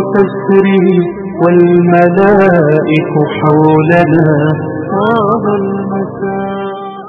تسري والملائك حولنا طاب المساء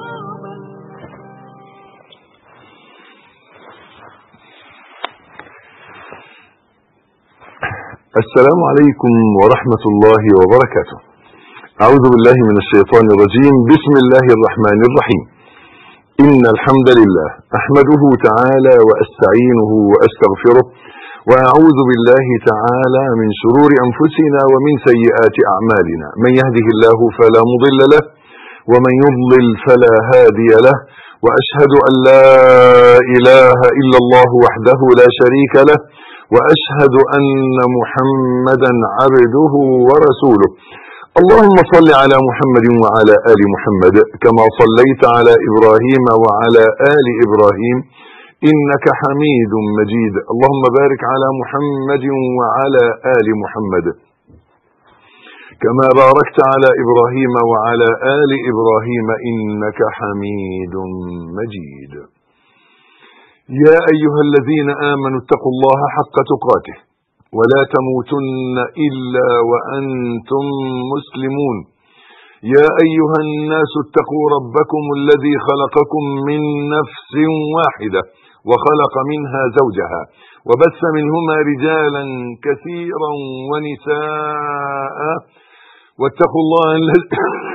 السلام عليكم ورحمة الله وبركاته أعوذ بالله من الشيطان الرجيم بسم الله الرحمن الرحيم إن الحمد لله أحمده تعالى وأستعينه وأستغفره وأعوذ بالله تعالى من شرور أنفسنا ومن سيئات أعمالنا من يهده الله فلا مضل له ومن يضلل فلا هادي له وأشهد أن لا إله إلا الله وحده لا شريك له واشهد ان محمدا عبده ورسوله اللهم صل على محمد وعلى ال محمد كما صليت على ابراهيم وعلى ال ابراهيم انك حميد مجيد اللهم بارك على محمد وعلى ال محمد كما باركت على ابراهيم وعلى ال ابراهيم انك حميد مجيد يا أيها الذين آمنوا اتقوا الله حق تقاته ولا تموتن إلا وأنتم مسلمون يا أيها الناس اتقوا ربكم الذي خلقكم من نفس واحدة وخلق منها زوجها وبث منهما رجالا كثيرا ونساء واتقوا الله الذي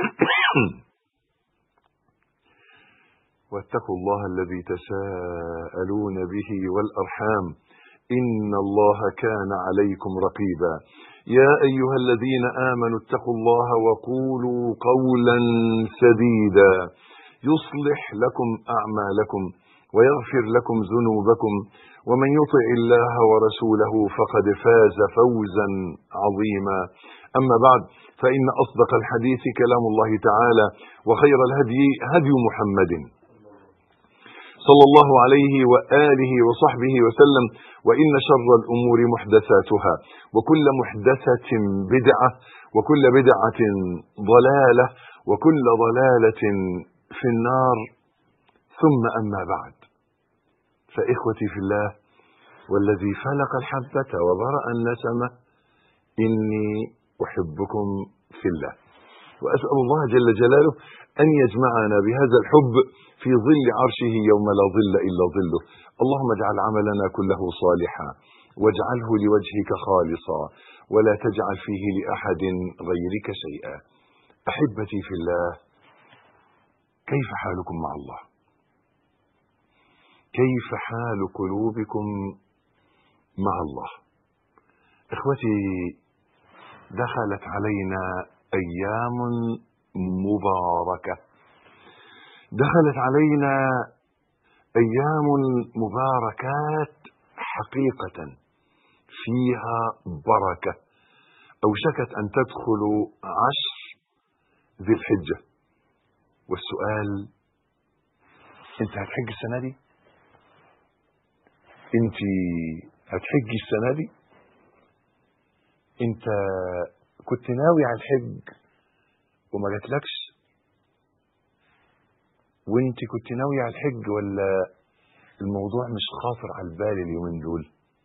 واتقوا الله الذي تساءلون به والأرحام إن الله كان عليكم رقيبا يا أيها الذين آمنوا اتقوا الله وقولوا قولا سديدا يصلح لكم أعمالكم ويغفر لكم ذنوبكم ومن يطع الله ورسوله فقد فاز فوزا عظيما أما بعد فإن أصدق الحديث كلام الله تعالى وخير الهدي هدي محمد صلى الله عليه وآله وصحبه وسلم وإن شر الأمور محدثاتها وكل محدثة بدعة وكل بدعة ضلالة وكل ضلالة في النار ثم أما بعد فإخوتي في الله والذي فلق الحبة وبرأ النسمة إني أحبكم في الله وأسأل الله جل جلاله أن يجمعنا بهذا الحب في ظل عرشه يوم لا ظل إلا ظله اللهم اجعل عملنا كله صالحا واجعله لوجهك خالصا ولا تجعل فيه لأحد غيرك شيئا أحبتي في الله كيف حالكم مع الله كيف حال قلوبكم مع الله اخوتي دخلت علينا ايام مباركه دخلت علينا ايام مباركات حقيقه فيها بركه اوشكت ان تدخل عشر ذي الحجه والسؤال انت هتحج السنه دي انت هتحجي السنه دي انت كنت ناوي على الحج وما جاتلكش وانت كنت ناوي على الحج ولا الموضوع مش خاطر على البال اليومين دول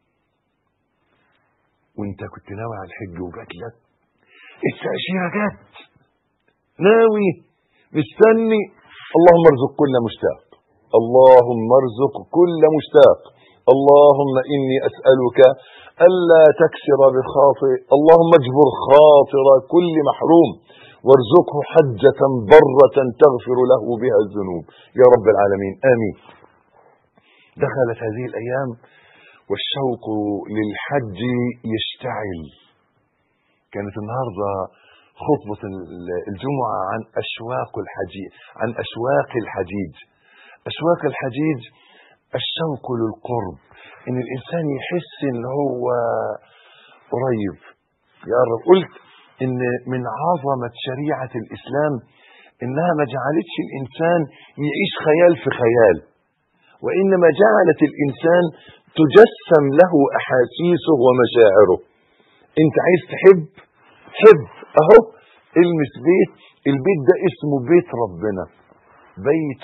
وانت كنت ناوي على الحج وجات لك التأشيرة جت ناوي مستني اللهم ارزق كل مشتاق اللهم ارزق كل مشتاق اللهم إني أسألك ألا تكسر بخاطئ اللهم اجبر خاطر كل محروم وارزقه حجة برة تغفر له بها الذنوب يا رب العالمين آمين دخلت هذه الأيام والشوق للحج يشتعل كانت النهاردة خطبة الجمعة عن أشواق الحجيج عن أشواق الحجيج أشواق الحجيج الشوق للقرب ان الانسان يحس ان هو قريب يا رب قلت ان من عظمه شريعه الاسلام انها ما جعلتش الانسان يعيش خيال في خيال وانما جعلت الانسان تجسم له احاسيسه ومشاعره انت عايز تحب حب اهو المس بيت البيت ده اسمه بيت ربنا بيت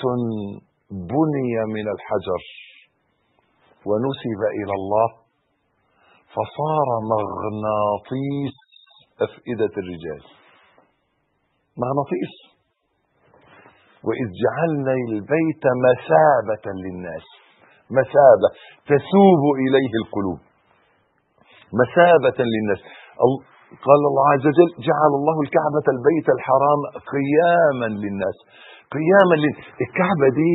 بني من الحجر ونسب الى الله فصار مغناطيس أفئدة الرجال مغناطيس وإذ جعلنا البيت مثابة للناس مثابة تسوب إليه القلوب مثابة للناس ال- قال الله عز وجل جعل الله الكعبة البيت الحرام قياما للناس قياما لل... الكعبة دي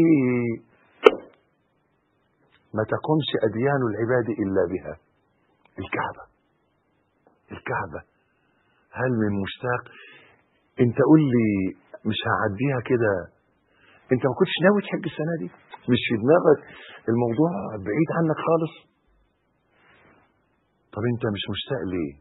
ما تقومش أديان العباد إلا بها الكعبة الكعبة هل من مشتاق انت قول لي مش هعديها كده انت ما كنتش ناوي تحج السنة دي مش في دماغك الموضوع بعيد عنك خالص طب انت مش مشتاق ليه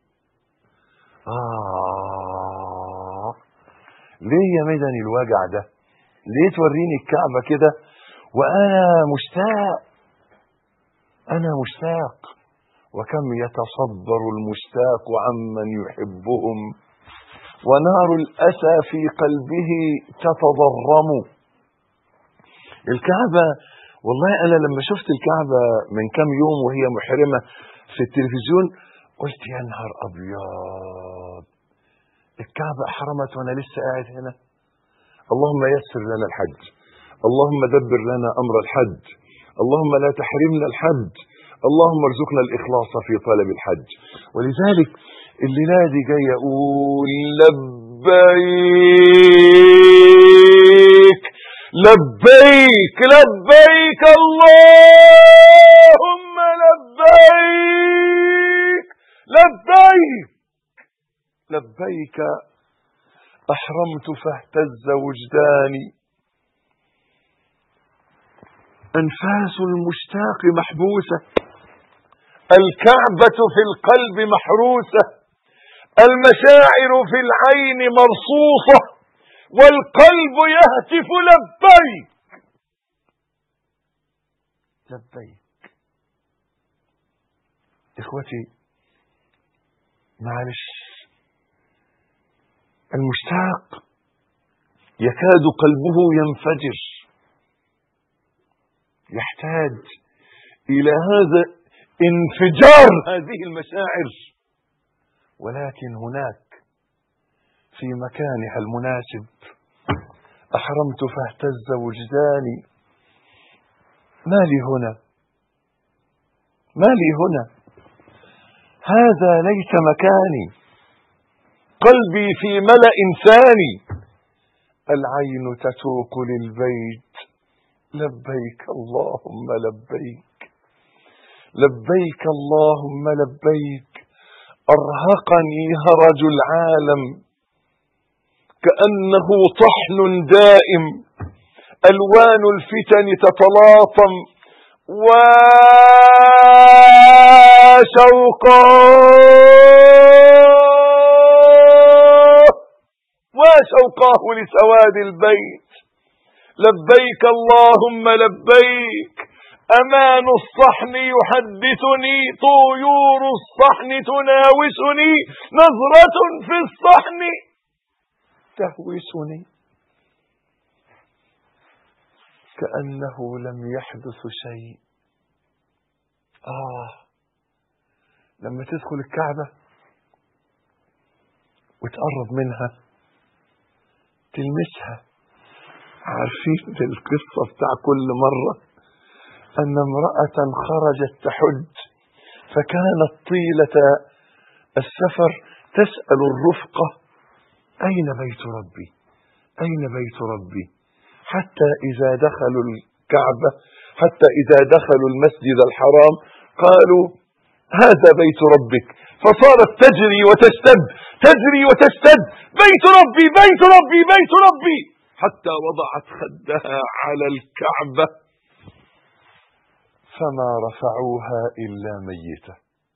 آه ليه يا مدني الوجع ده ليه توريني الكعبة كده وأنا مشتاق أنا مشتاق وكم يتصبر المشتاق عمن يحبهم ونار الأسى في قلبه تتضرم الكعبة والله أنا لما شفت الكعبة من كم يوم وهي محرمة في التلفزيون قلت يا نهار أبيض الكعبة أحرمت وأنا لسه قاعد هنا اللهم يسر لنا الحج اللهم دبر لنا أمر الحج اللهم لا تحرمنا الحج اللهم ارزقنا الإخلاص في طلب الحج ولذلك اللي نادي جاي يقول لبيك لبيك لبيك اللهم لبيك لبيك لبيك أحرمت فاهتز وجداني أنفاس المشتاق محبوسة الكعبة في القلب محروسة المشاعر في العين مرصوصة والقلب يهتف لبيك لبيك إخوتي معلش المشتاق يكاد قلبه ينفجر يحتاج إلى هذا انفجار هذه المشاعر ولكن هناك في مكانها المناسب أحرمت فاهتز وجداني ما لي هنا ما لي هنا هذا ليس مكاني قلبي في ملأ ثاني العين تتوق للبيت لبيك اللهم لبيك لبيك اللهم لبيك أرهقني هرج العالم كأنه طحن دائم ألوان الفتن تتلاطم وشوقاه وشوقاه لسواد البيت لبيك اللهم لبيك أمان الصحن يحدثني طيور الصحن تناوسني نظرة في الصحن تهوسني كأنه لم يحدث شيء آه لما تدخل الكعبة وتقرب منها تلمسها عارفين القصة بتاع كل مرة أن امرأة خرجت تحج فكانت طيلة السفر تسأل الرفقة أين بيت ربي أين بيت ربي حتى إذا دخلوا الكعبة حتى إذا دخلوا المسجد الحرام قالوا هذا بيت ربك فصارت تجري وتشتد تجري وتشتد بيت ربي بيت ربي بيت ربي حتى وضعت خدها على الكعبة فما رفعوها إلا ميتة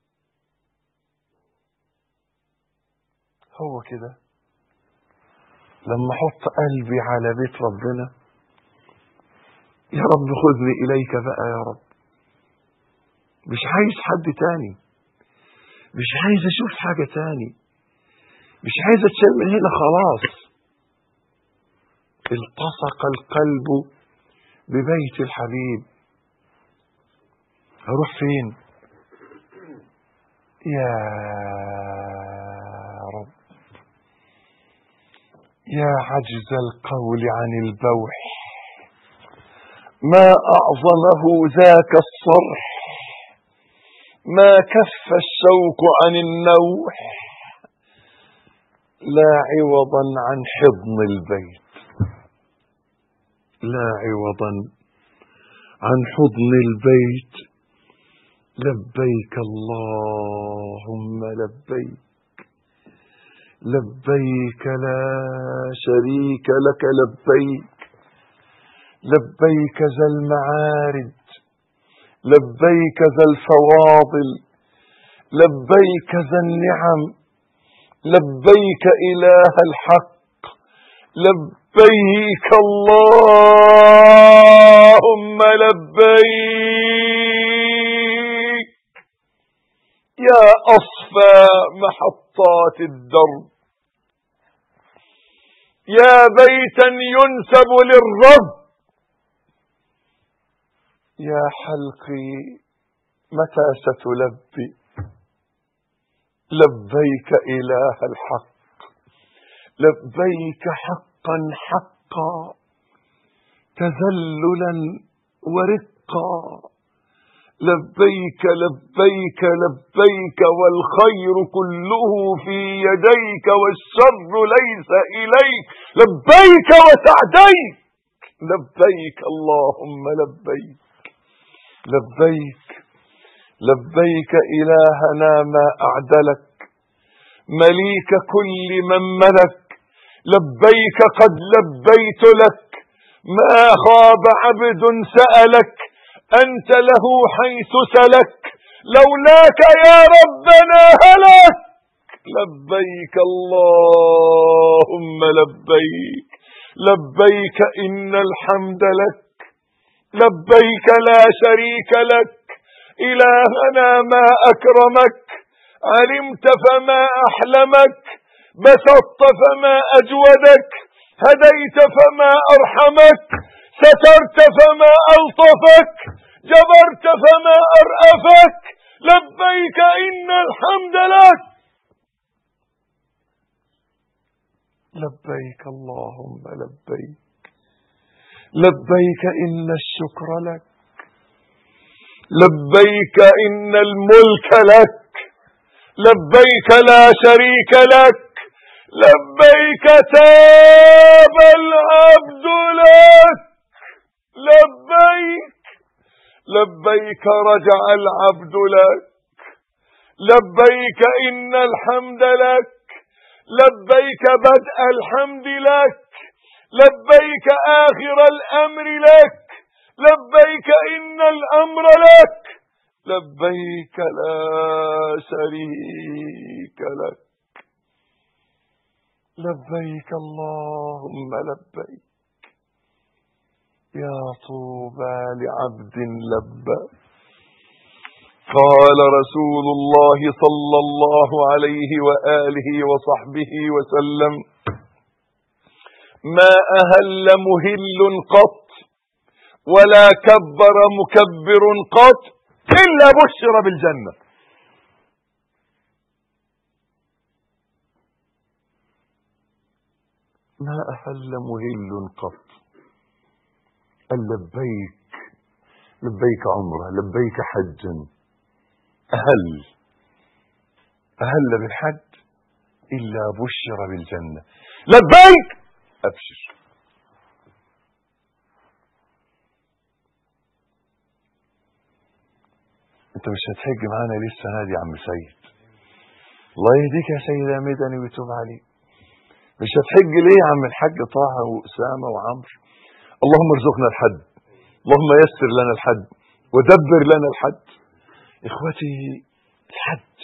هو كده لما احط قلبي على بيت ربنا يا رب خذني إليك بقى يا رب مش عايز حد تاني مش عايز أشوف حاجة تاني مش عايز أتشال من هنا خلاص التصق القلب ببيت الحبيب هروح فين يا رب يا عجز القول عن البوح ما أعظمه ذاك الصرح ما كف الشوق عن النوح لا عوضا عن حضن البيت لا عوضا عن حضن البيت لبيك اللهم لبيك لبيك لا شريك لك لبيك لبيك ذا المعارج لبيك ذا الفواضل لبيك ذا النعم لبيك إله الحق لبيك اللهم لبيك يا أصفى محطات الدرب يا بيتا ينسب للرب يا حلقي متى ستلبي لبيك إله الحق لبيك حقا حقا تذللا ورقا لبيك لبيك لبيك والخير كله في يديك والشر ليس إليك لبيك وسعديك لبيك اللهم لبيك لبيك لبيك إلهنا ما أعدلك مليك كل من ملك لبيك قد لبيت لك ما خاب عبد سألك أنت له حيث سلك لولاك يا ربنا هلك لبيك اللهم لبيك لبيك إن الحمد لك لبيك لا شريك لك إلهنا ما أكرمك علمت فما أحلمك بسطت فما أجودك هديت فما أرحمك سترت فما ألطفك جبرت فما أرأفك لبيك إن الحمد لك لبيك اللهم لبيك لبيك إن الشكر لك لبيك إن الملك لك لبيك لا شريك لك لبيك تاب العبد لك لبيك لبيك رجع العبد لك لبيك إن الحمد لك لبيك بدء الحمد لك لبيك آخر الأمر لك لبيك إن الأمر لك لبيك لا شريك لك لبيك اللهم لبيك يا طوبى لعبد لبى قال رسول الله صلى الله عليه وآله وصحبه وسلم ما أهل مهل قط ولا كبر مكبر قط إلا بشر بالجنة ما أهل مهل قط قال لبيك لبيك عمره لبيك حجا أهل أهل بالحج إلا بشر بالجنة لبيك أبشر انت مش هتحج معانا ليه السنه دي يا عم سيد الله يهديك يا سيد يا مدني ويتوب عليك مش هتحج ليه يا عم الحاج طه واسامه وعمرو اللهم ارزقنا الحج اللهم يسر لنا الحج ودبر لنا الحج اخوتي الحج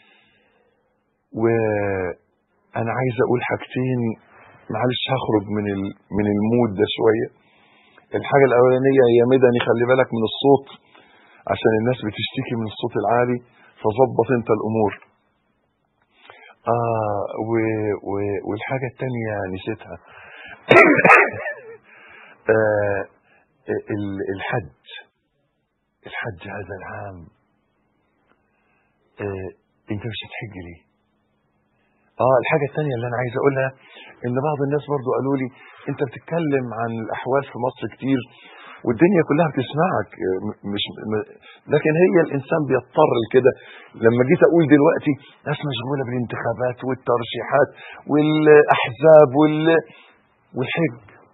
وانا عايز اقول حاجتين معلش هخرج من ال... من المود ده شويه الحاجه الاولانيه هي مدني خلي بالك من الصوت عشان الناس بتشتكي من الصوت العالي فظبط انت الامور اه و و والحاجة التانية نسيتها آه الحج الحج هذا العام آه انت مش هتحج ليه اه الحاجة الثانية اللي انا عايز اقولها ان بعض الناس برضو قالوا لي انت بتتكلم عن الاحوال في مصر كتير والدنيا كلها بتسمعك اه، م- مش م- لكن هي الانسان بيضطر لكده لما جيت اقول دلوقتي ناس مشغوله بالانتخابات والترشيحات والاحزاب وال والحج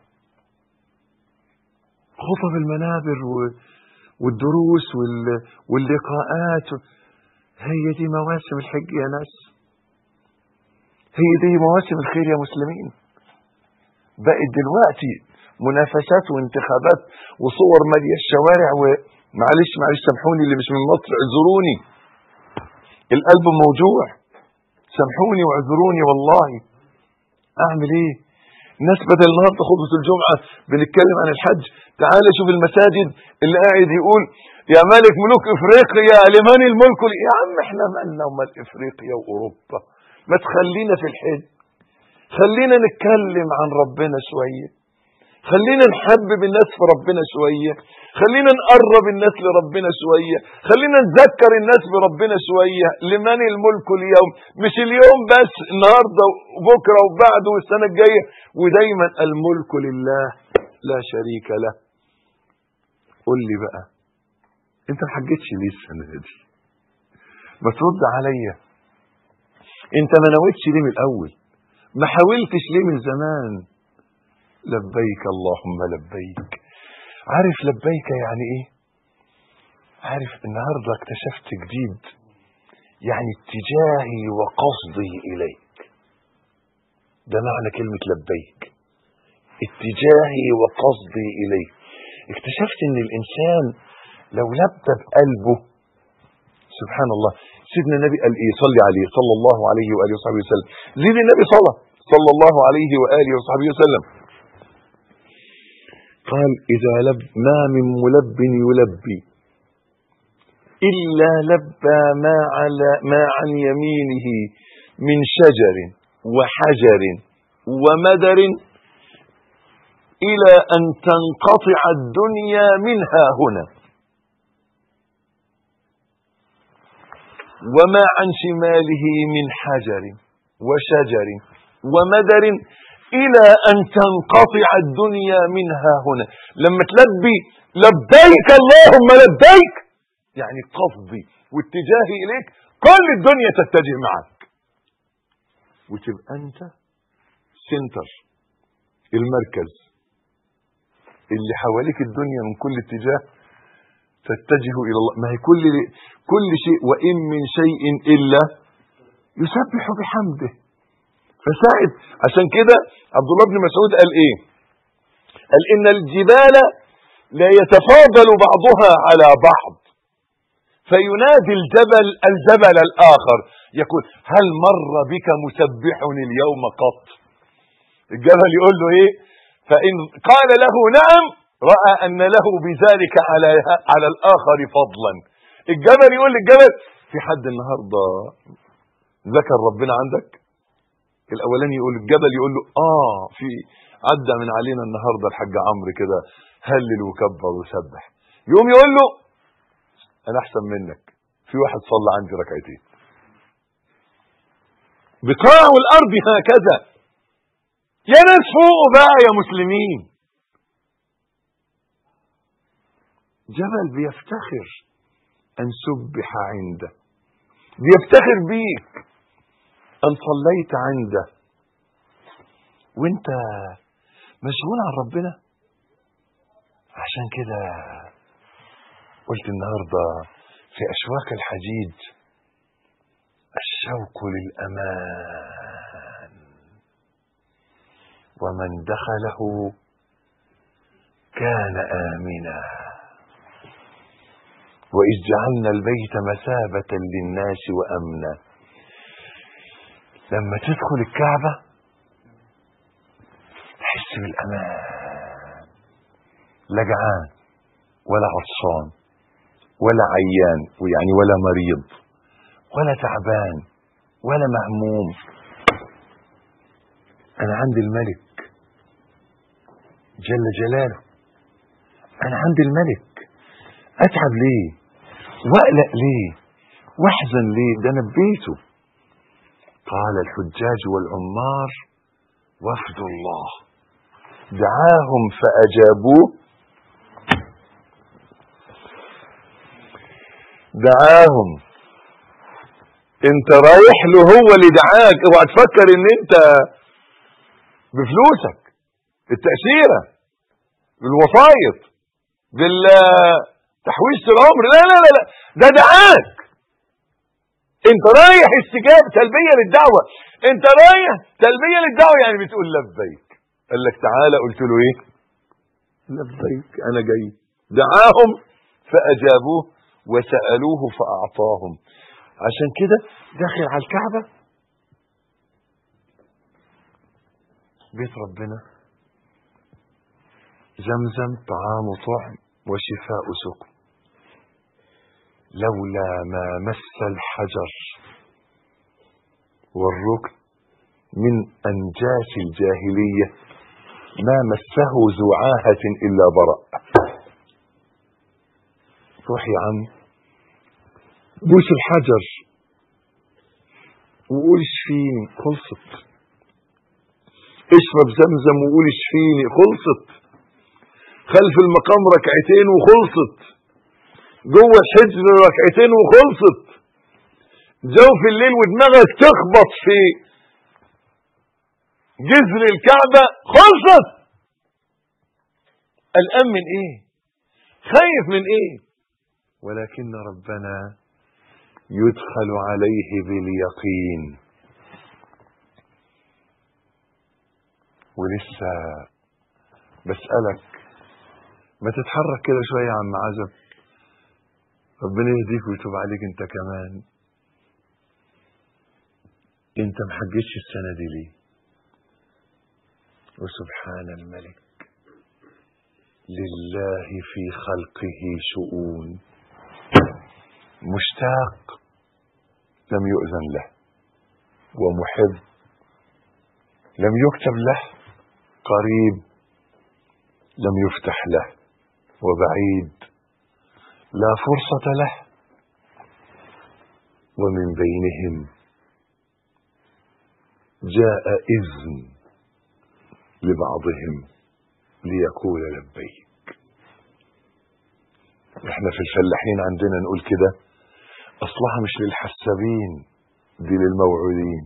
خطب المنابر و- والدروس وال- واللقاءات هي دي مواسم الحج يا ناس هي دي مواسم الخير يا مسلمين بقت دلوقتي منافسات وانتخابات وصور مالية الشوارع ومعلش معلش سامحوني اللي مش من مصر اعذروني القلب موجوع سامحوني واعذروني والله اعمل ايه الناس بدل النهارده خطبه الجمعه بنتكلم عن الحج تعال شوف المساجد اللي قاعد يقول يا ملك ملوك افريقيا لمن الملك ال- يا عم احنا مالنا ومال افريقيا واوروبا ما تخلينا في الحج خلينا نتكلم عن ربنا شويه خلينا نحبب الناس في ربنا شويه خلينا نقرب الناس لربنا شويه خلينا نذكر الناس بربنا شويه لمن الملك اليوم مش اليوم بس النهارده وبكره وبعده والسنه الجايه ودايما الملك لله لا شريك له قول لي بقى انت ما حجتش ليه السنه دي ما ترد عليا انت ما نويتش ليه من الاول ما حاولتش ليه من زمان لبيك اللهم لبيك عارف لبيك يعني ايه عارف النهارده اكتشفت جديد يعني اتجاهي وقصدي اليك ده معنى كلمة لبيك اتجاهي وقصدي اليك اكتشفت ان الانسان لو لبى بقلبه سبحان الله سيدنا النبي قال ايه صلي عليه صلى الله عليه واله وصحبه وسلم زيد النبي صلى صلى الله عليه واله وصحبه وسلم قال إذا لب ما من ملب يلبي إلا لبى ما على ما عن يمينه من شجر وحجر ومدر إلى أن تنقطع الدنيا منها هنا وما عن شماله من حجر وشجر ومدر إلى أن تنقطع الدنيا منها هنا لما تلبي لبيك اللهم لبيك يعني قصدي واتجاهي إليك كل الدنيا تتجه معك وتبقى أنت سنتر المركز اللي حواليك الدنيا من كل اتجاه تتجه إلى الله ما هي كل كل شيء وإن من شيء إلا يسبح بحمده فساعد عشان كده عبد الله بن مسعود قال ايه قال ان الجبال لا يتفاضل بعضها على بعض فينادي الجبل الجبل الاخر يقول هل مر بك مسبح اليوم قط الجبل يقول له ايه فان قال له نعم راى ان له بذلك على على الاخر فضلا الجبل يقول للجبل في حد النهارده ذكر ربنا عندك الاولاني يقول الجبل يقول له اه في عدى من علينا النهارده الحاج عمرو كده هلل وكبر وسبح يقوم يقول له انا احسن منك في واحد صلى عندي ركعتين بقاع الارض هكذا يا ناس فوقوا بقى يا مسلمين جبل بيفتخر ان سبح عنده بيفتخر بيك ان صليت عنده وانت مشغول عن ربنا عشان كده قلت النهارده في اشواك الحديد الشوق للامان ومن دخله كان امنا واذ جعلنا البيت مثابه للناس وامنا لما تدخل الكعبه تحس بالامان لا جعان ولا عطشان ولا عيان ويعني ولا مريض ولا تعبان ولا مهموم انا عند الملك جل جلاله انا عند الملك اتعب ليه واقلق ليه واحزن ليه ده نبيته قال الحجاج والعمار وفد الله دعاهم فأجابوه دعاهم انت رايح له هو اللي دعاك اوعى تفكر ان انت بفلوسك التأشيرة بالوسايط بالتحويشة العمر لا لا لا لا ده دعاك انت رايح استجابة تلبية للدعوة انت رايح تلبية للدعوة يعني بتقول لبيك قال لك تعالى قلت له ايه لبيك انا جاي دعاهم فاجابوه وسألوه فاعطاهم عشان كده داخل على الكعبة بيت ربنا زمزم طعام طعم وشفاء سقم لولا ما مس الحجر والركن من أنجاس الجاهلية ما مسه ذو عاهة إلا برأ روح يا عم بوس الحجر وقول اشفيني خلصت اشرب زمزم وقول اشفيني خلصت خلف المقام ركعتين وخلصت جوه الحجر ركعتين وخلصت جوف الليل ودماغك تخبط في جذر الكعبة خلصت قلقان من ايه خايف من ايه ولكن ربنا يدخل عليه باليقين ولسه بسألك ما تتحرك كده شوية يا عم عزب ربنا يهديك ويتوب عليك انت كمان انت محجتش السنة دي ليه وسبحان الملك لله في خلقه شؤون مشتاق لم يؤذن له ومحب لم يكتب له قريب لم يفتح له وبعيد لا فرصة له ومن بينهم جاء إذن لبعضهم ليقول لبيك احنا في الفلاحين عندنا نقول كده اصلها مش للحسابين دي للموعودين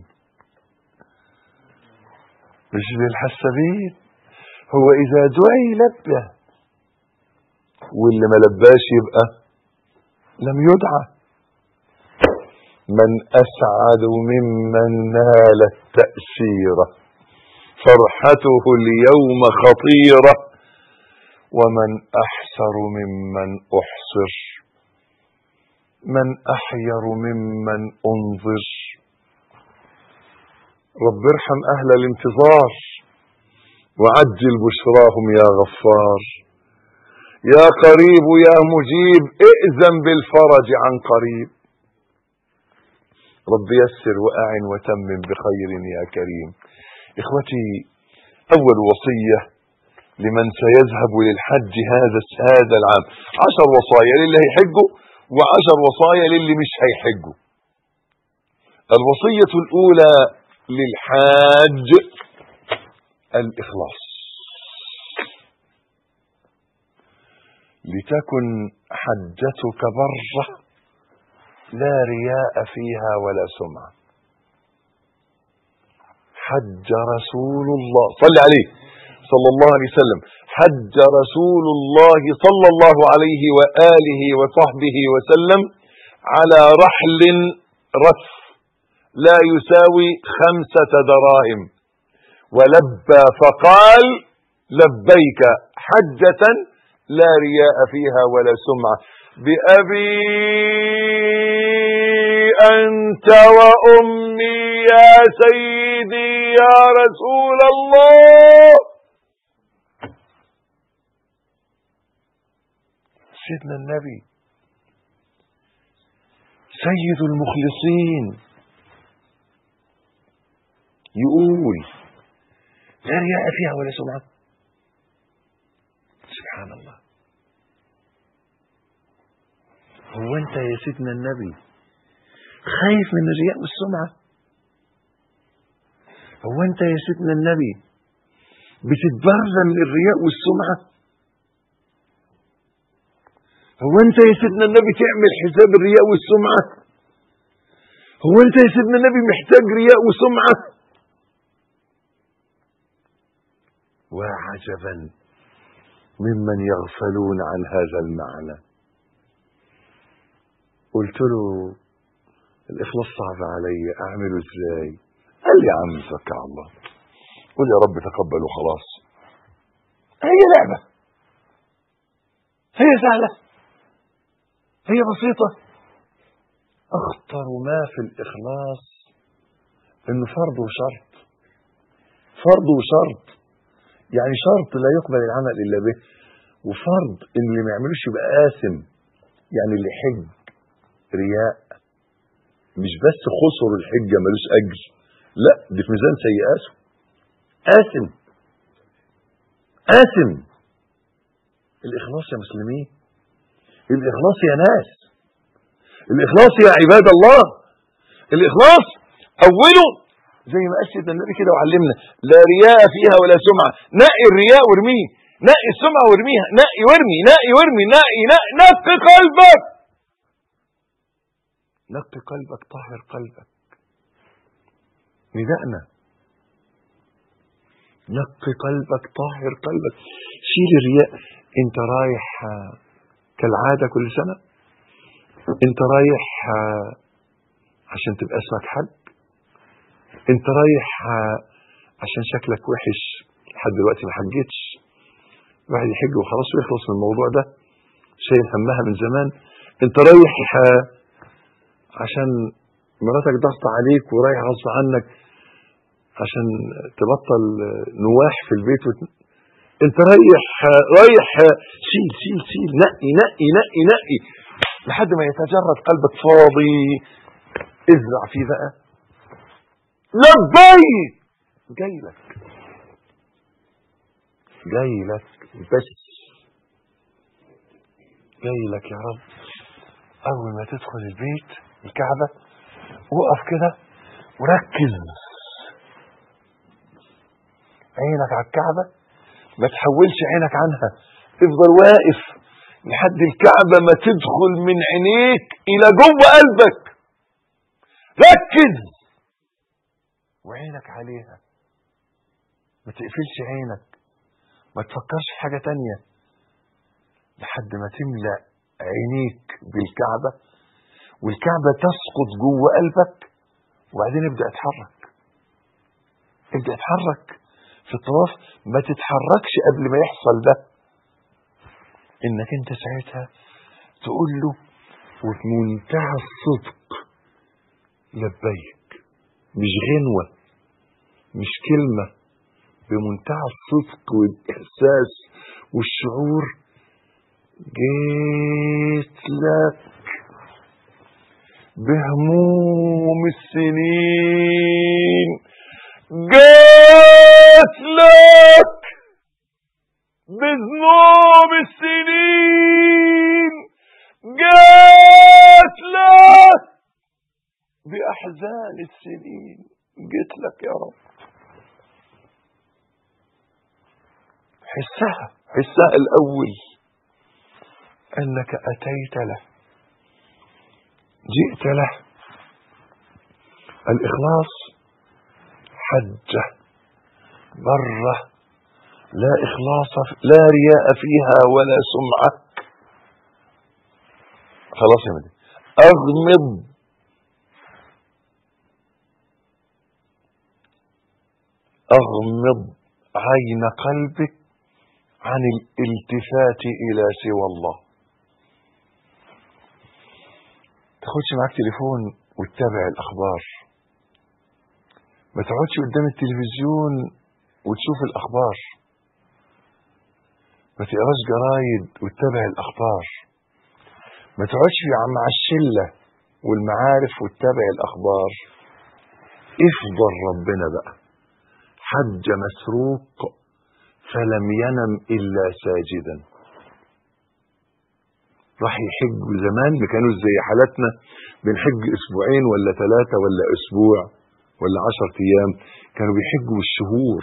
مش للحسابين هو اذا دعي لبى واللي ما لباش يبقى لم يدعى من اسعد ممن نال التأثير فرحته اليوم خطيرة ومن أحسر ممن أحصر من أحير ممن أنظر رب ارحم أهل الانتظار وعجل بشراهم يا غفار يا قريب يا مجيب ائذن بالفرج عن قريب رب يسر وأعن وتمم بخير يا كريم إخوتي أول وصية لمن سيذهب للحج هذا هذا العام عشر وصايا للي هيحجوا وعشر وصايا للي مش هيحجوا الوصية الأولى للحاج الإخلاص لتكن حجتك بره لا رياء فيها ولا سمعه حج رسول الله صل عليه صلى الله عليه وسلم حج رسول الله صلى الله عليه وآله وصحبه وسلم على رحل رث لا يساوي خمسة دراهم ولبى فقال لبيك حجة لا رياء فيها ولا سمعة بأبي أنت وأمي يا سيدي يا رسول الله سيدنا النبي سيد المخلصين يقول لا رياء فيها ولا سمعة سبحان الله هو انت يا سيدنا النبي خايف من الرياء والسمعة هو انت يا سيدنا النبي بتتبرى من الرياء والسمعة هو انت يا سيدنا النبي تعمل حساب الرياء والسمعة هو انت يا سيدنا النبي محتاج رياء وسمعة وعجبا ممن يغفلون عن هذا المعنى قلت له الاخلاص صعب علي اعمله ازاي قال لي يا عم توكل على الله قول يا رب تقبل وخلاص هي لعبه هي سهله هي بسيطه اخطر ما في الاخلاص انه فرض وشرط فرض وشرط يعني شرط لا يقبل العمل الا به وفرض ان اللي ما يعملوش يبقى آثم يعني اللي حج رياء مش بس خسر الحجه ملوش اجر لا دي في ميزان سيئاته آثم آثم الإخلاص يا مسلمين الإخلاص يا ناس الإخلاص يا عباد الله الإخلاص أوله زي ما قال سيدنا النبي كده وعلمنا لا رياء فيها ولا سمعة نقي الرياء وارميه نقي السمعة وارميها نقي وارمي نقي وارمي نقي نقي نقي قلبك نقي قلبك طهر قلبك نداءنا نقي قلبك طهر قلبك شيل الرياء انت رايح آه، كالعادة كل سنة انت رايح آه، عشان تبقى اسمك حج انت رايح آه، عشان شكلك وحش لحد دلوقتي ما حجتش الواحد يحج وخلاص ويخلص من الموضوع ده شايل همها من زمان انت رايح آه، عشان مراتك ضغط عليك ورايح غصب عنك عشان تبطل آه، نواح في البيت وت... انت رايح آه، رايح آه، شيل شيل شيل نقي نقي نقي نقي لحد ما يتجرد قلبك فاضي ازرع فيه بقى لبيك جاي لك جاي لك بس جاي لك يا رب اول ما تدخل البيت الكعبه وقف كده وركز عينك على الكعبه ما تحولش عينك عنها افضل واقف لحد الكعبه ما تدخل من عينيك الى جوه قلبك ركز وعينك عليها ما تقفلش عينك ما تفكرش في حاجة تانية لحد ما تملأ عينيك بالكعبة والكعبة تسقط جوه قلبك وبعدين ابدأ اتحرك ابدأ اتحرك في الطواف ما تتحركش قبل ما يحصل ده انك انت ساعتها تقول له وبمنتهى الصدق لبيك مش غنوة مش كلمة بمنتهى الصدق والإحساس والشعور جيت لك بهموم السنين جيت لك بذنوب السنين جيت لك بأحزان السنين جيت لك يا رب حسها حسها الأول أنك أتيت له جئت له الإخلاص حجة برة لا إخلاص لا رياء فيها ولا سمعة خلاص يا مدي أغمض أغمض عين قلبك عن الالتفات إلى سوى الله تاخدش معاك تليفون وتتابع الأخبار ما تقعدش قدام التلفزيون وتشوف الأخبار ما تقراش جرايد وتتابع الأخبار ما تقعدش مع الشلة والمعارف وتتابع الأخبار افضل ربنا بقى حج مسروق فلم ينم إلا ساجدا راح يحج زمان ما كانوش زي حالتنا بنحج اسبوعين ولا ثلاثة ولا اسبوع ولا عشر ايام كانوا بيحجوا بالشهور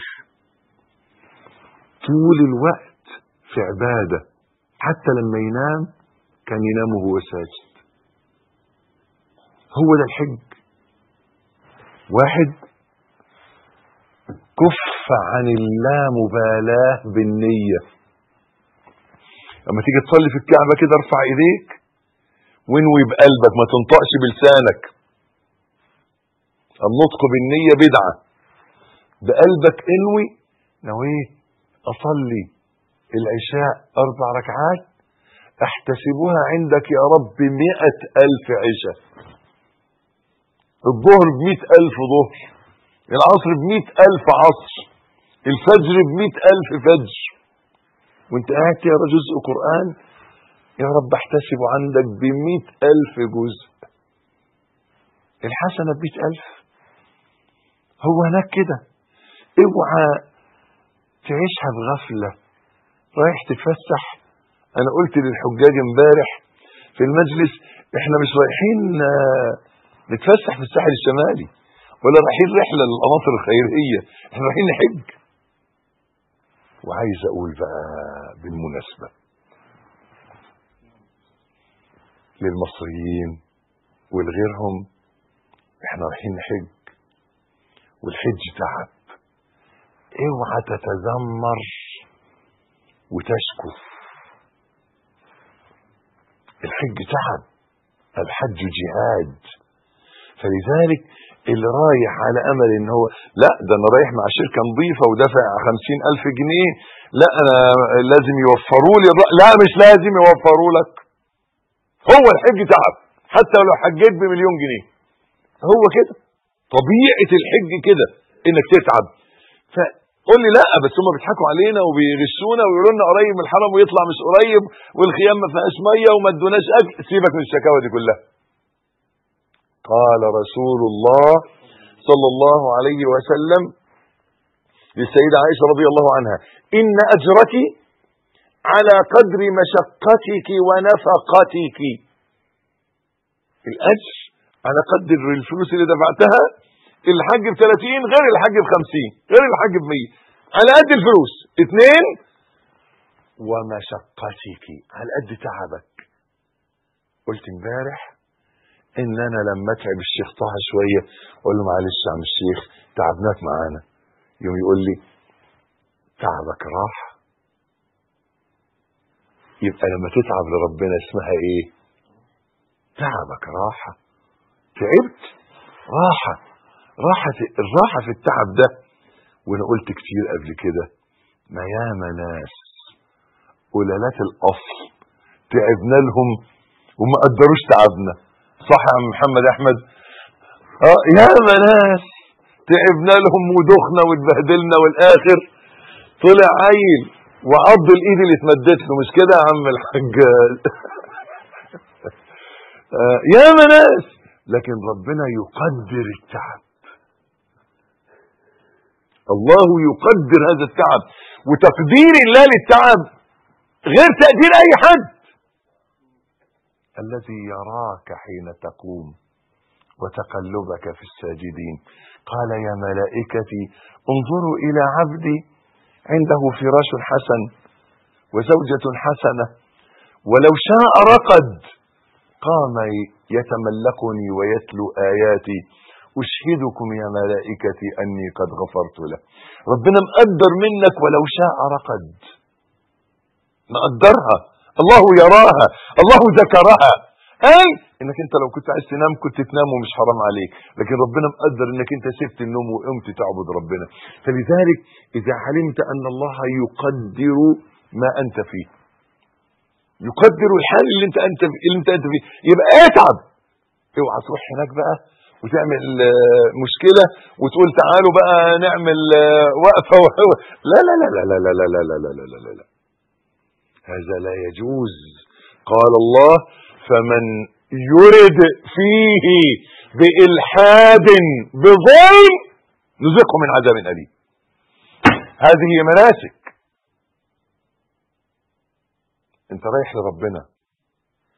طول الوقت في عبادة حتى لما ينام كان ينام وهو ساجد هو ده الحج واحد كف عن اللامبالاة بالنية لما تيجي تصلي في الكعبة كده ارفع ايديك وانوي بقلبك ما تنطقش بلسانك النطق بالنية بدعة بقلبك انوي نويه اصلي العشاء اربع ركعات احتسبها عندك يا رب مئة الف عشاء الظهر بمئة الف ظهر العصر بمئة الف عصر الفجر بمئة الف فجر وانت قاعد تقرا جزء قرآن يا رب احتسب عندك بمئة الف جزء الحسنة بمئة الف هو هناك كده اوعى تعيشها بغفلة رايح تتفسح انا قلت للحجاج امبارح في المجلس احنا مش رايحين آه، نتفسح في الساحل الشمالي ولا رايحين رحلة للقناطر الخيرية احنا رايحين نحج وعايز اقول بقى بالمناسبة للمصريين ولغيرهم احنا رايحين نحج والحج تعب اوعى تتذمر وتشكو الحج تعب الحج جهاد فلذلك اللي رايح على امل ان هو لا ده انا رايح مع شركه نظيفه ودافع خمسين الف جنيه لا انا لازم يوفروا لي الر- لا مش لازم يوفروا لك هو الحج تعب حتى لو حجيت بمليون جنيه هو كده طبيعه الحج كده انك تتعب فقول لي لا بس هم بيضحكوا علينا وبيغشونا ويقولوا لنا قريب من الحرم ويطلع مش قريب والخيام ما فيهاش ميه وما ادوناش اكل سيبك من الشكاوى دي كلها قال رسول الله صلى الله عليه وسلم للسيدة عائشة رضي الله عنها إن أجرك على قدر مشقتك ونفقتك الأجر على قدر الفلوس اللي دفعتها الحج ب 30 غير الحج ب 50 غير الحج ب 100 على قد الفلوس اثنين ومشقتك على قد تعبك قلت امبارح ان انا لما اتعب الشيخ طه شويه اقول له معلش يا عم الشيخ تعبناك معانا يوم يقول لي تعبك راح يبقى لما تتعب لربنا اسمها ايه تعبك راحه تعبت راحه راحه الراحه في التعب ده وانا قلت كتير قبل كده ما ياما ناس قلالات الاصل تعبنا لهم وما قدروش تعبنا صح يا عم محمد احمد اه ياما ناس تعبنا لهم ودخنا واتبهدلنا والاخر طلع عيل وعض الايد اللي اتمدت له مش كده يا عم الحاج آه، ياما ناس لكن ربنا يقدر التعب الله يقدر هذا التعب وتقدير الله للتعب غير تقدير اي حد الذي يراك حين تقوم وتقلبك في الساجدين قال يا ملائكتي انظروا الى عبدي عنده فراش حسن وزوجة حسنة ولو شاء رقد قام يتملقني ويتلو آياتي أشهدكم يا ملائكتي أني قد غفرت له ربنا مقدر منك ولو شاء رقد مقدرها الله يراها الله ذكرها قال انك انت لو كنت عايز تنام كنت تنام ومش حرام عليك لكن ربنا مقدر انك انت سبت النوم وقمت تعبد ربنا فلذلك اذا علمت ان الله يقدر ما انت فيه يقدر الحال اللي انت انت اللي انت انت فيه يبقى اتعب اوعى تروح هناك بقى وتعمل آه، مشكله وتقول تعالوا بقى نعمل آه، وقفه و- لا لا لا لا لا لا لا لا لا لا لا لا لا هذا لا يجوز قال الله فمن يرد فيه بإلحاد بظلم نذقه من عذاب أليم هذه هي مناسك انت رايح لربنا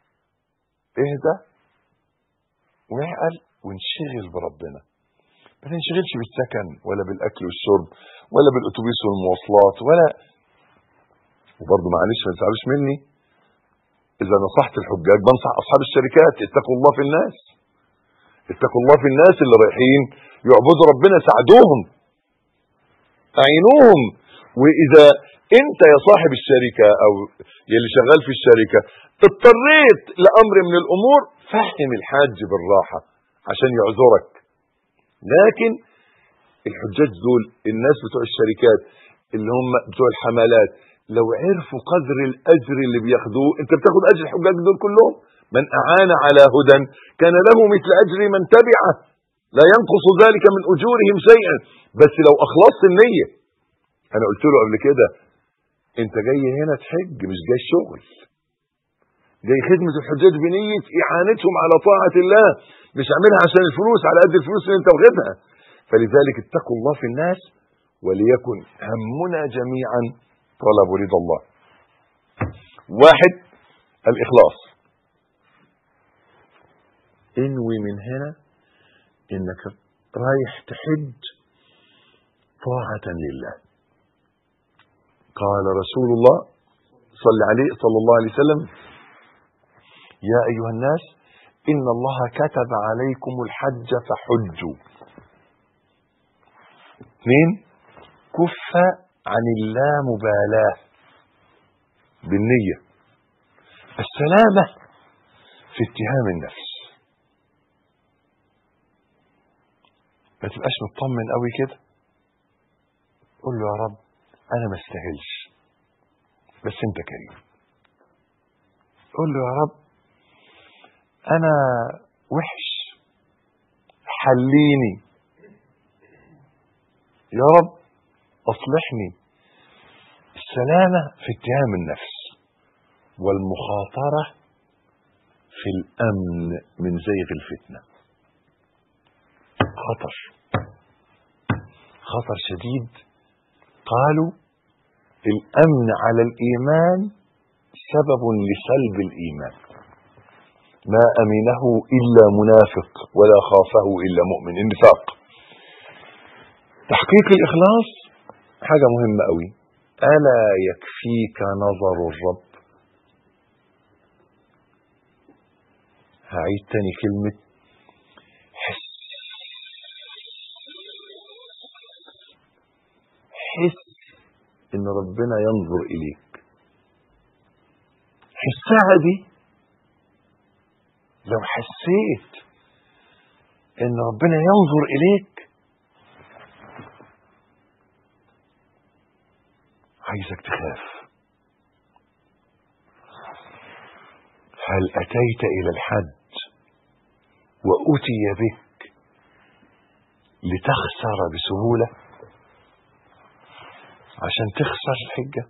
اهدى واعقل وانشغل بربنا ما تنشغلش بالسكن ولا بالاكل والشرب ولا بالاتوبيس والمواصلات ولا وبرضه معلش ما تزعلوش مني اذا نصحت الحجاج بنصح اصحاب الشركات اتقوا الله في الناس اتقوا الله في الناس اللي رايحين يعبدوا ربنا ساعدوهم اعينوهم واذا انت يا صاحب الشركه او يلي شغال في الشركه اضطريت لامر من الامور فهم الحاج بالراحه عشان يعذرك لكن الحجاج دول الناس بتوع الشركات اللي هم بتوع الحملات لو عرفوا قدر الاجر اللي بياخدوه انت بتاخد اجر الحجاج دول كلهم من اعان على هدى كان له مثل اجر من تبعه لا ينقص ذلك من اجورهم شيئا بس لو اخلصت النيه انا قلت له قبل كده انت جاي هنا تحج مش جاي شغل جاي خدمة الحجاج بنية إعانتهم على طاعة الله مش عاملها عشان الفلوس على قد الفلوس اللي انت واخدها فلذلك اتقوا الله في الناس وليكن همنا جميعا طلب رضا الله واحد الإخلاص انوي من هنا انك رايح تحج طاعة لله قال رسول الله صلى عليه صلى الله عليه وسلم يا أيها الناس إن الله كتب عليكم الحج فحجوا اثنين كف عن اللامبالاة بالنية السلامة في اتهام النفس ما تبقاش مطمن قوي كده قول له يا رب انا ما استاهلش بس انت كريم قول له يا رب انا وحش حليني يا رب اصلحني السلامة في اتهام النفس والمخاطرة في الامن من زيغ الفتنة خطر خطر شديد قالوا الامن على الايمان سبب لسلب الايمان ما امنه الا منافق ولا خافه الا مؤمن النفاق تحقيق الاخلاص حاجه مهمه قوي الا يكفيك نظر الرب هعيد تاني كلمه حس حس ان ربنا ينظر اليك حسها دي لو حسيت ان ربنا ينظر اليك عايزك تخاف هل اتيت الى الحج واتي بك لتخسر بسهوله عشان تخسر الحجه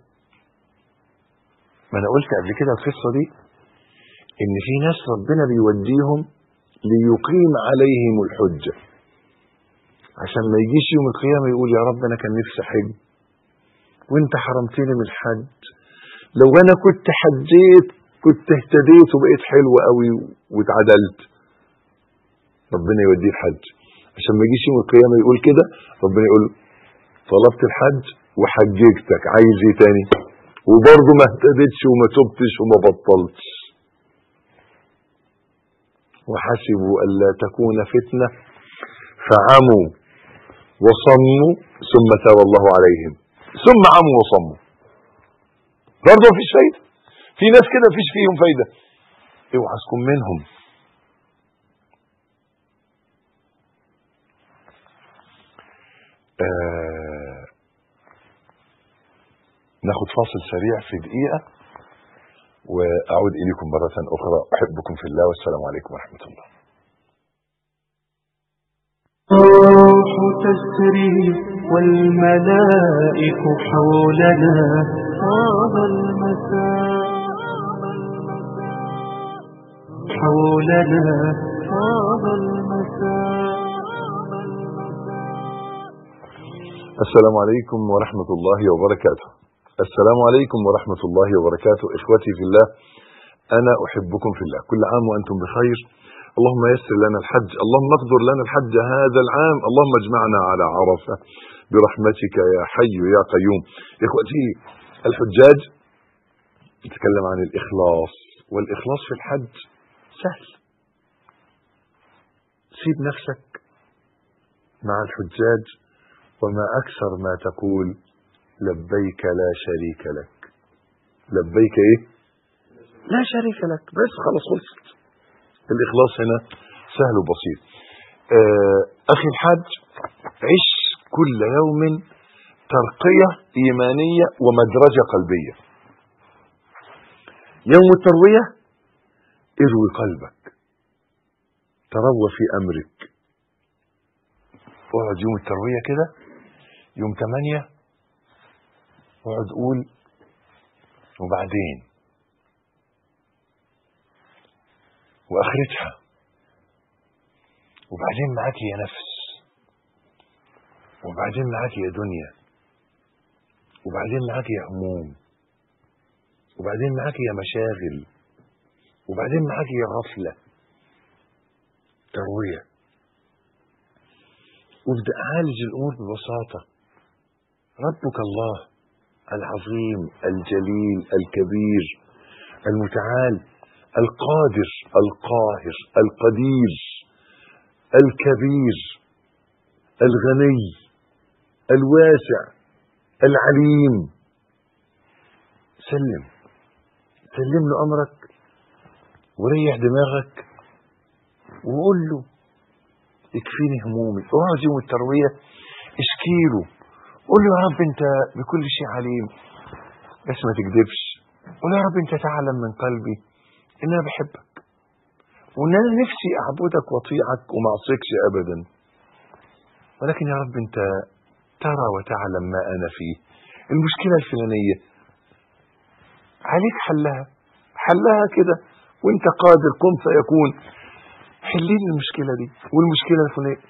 ما انا قلت قبل كده القصه دي ان في ناس ربنا بيوديهم ليقيم عليهم الحجه عشان ما يجيش يوم القيامه يقول يا رب انا كان نفسي حج وانت حرمتني من الحج لو انا كنت حجيت كنت اهتديت وبقيت حلو قوي واتعدلت ربنا يوديه الحج عشان ما يجيش يوم القيامه يقول كده ربنا يقول طلبت الحج وحججتك عايز ايه تاني وبرضه ما اهتدتش وما تبتش وما بطلتش وحسبوا ألا تكون فتنة فعموا وصموا ثم تاب الله عليهم ثم عموا وصموا برضه مفيش فايدة في ناس كده مفيش فيهم فايدة اوعى تكون منهم آه ناخد فاصل سريع في دقيقة وأعود إليكم مرة أخرى أحبكم في الله والسلام عليكم ورحمة الله الروح تسري والملائك حولنا طاب المساء حولنا طاب المساء السلام عليكم ورحمة الله وبركاته السلام عليكم ورحمة الله وبركاته إخوتي في الله أنا أحبكم في الله كل عام وأنتم بخير اللهم يسر لنا الحج اللهم اقدر لنا الحج هذا العام اللهم اجمعنا على عرفة برحمتك يا حي يا قيوم إخوتي الحجاج نتكلم عن الإخلاص والإخلاص في الحج سهل سيب نفسك مع الحجاج وما أكثر ما تقول لبيك لا شريك لك لبيك إيه لا شريك لك بس خلاص خلصت الإخلاص هنا سهل وبسيط آه أخي الحاج عش كل يوم ترقية إيمانية ومدرجة قلبية يوم التروية اروي قلبك تروى في أمرك اقعد يوم التروية كده يوم تمانية اقعد قول وبعدين واخرتها وبعدين معاك يا نفس وبعدين معاك يا دنيا وبعدين معاك يا هموم وبعدين معاك يا مشاغل وبعدين معاك يا غفلة تروية وابدأ عالج الأمور ببساطة ربك الله العظيم الجليل الكبير المتعال القادر القاهر القدير الكبير الغني الواسع العليم سلم سلم له امرك وريح دماغك وقول له يكفيني همومي اقعد يوم الترويه اشكي له قول له يا رب انت بكل شيء عليم بس ما تكذبش قول يا رب انت تعلم من قلبي ان انا بحبك وان انا نفسي اعبدك واطيعك وما اعصيكش ابدا ولكن يا رب انت ترى وتعلم ما انا فيه المشكله الفلانيه عليك حلها حلها كده وانت قادر كن فيكون حلين المشكله دي والمشكله الفلانيه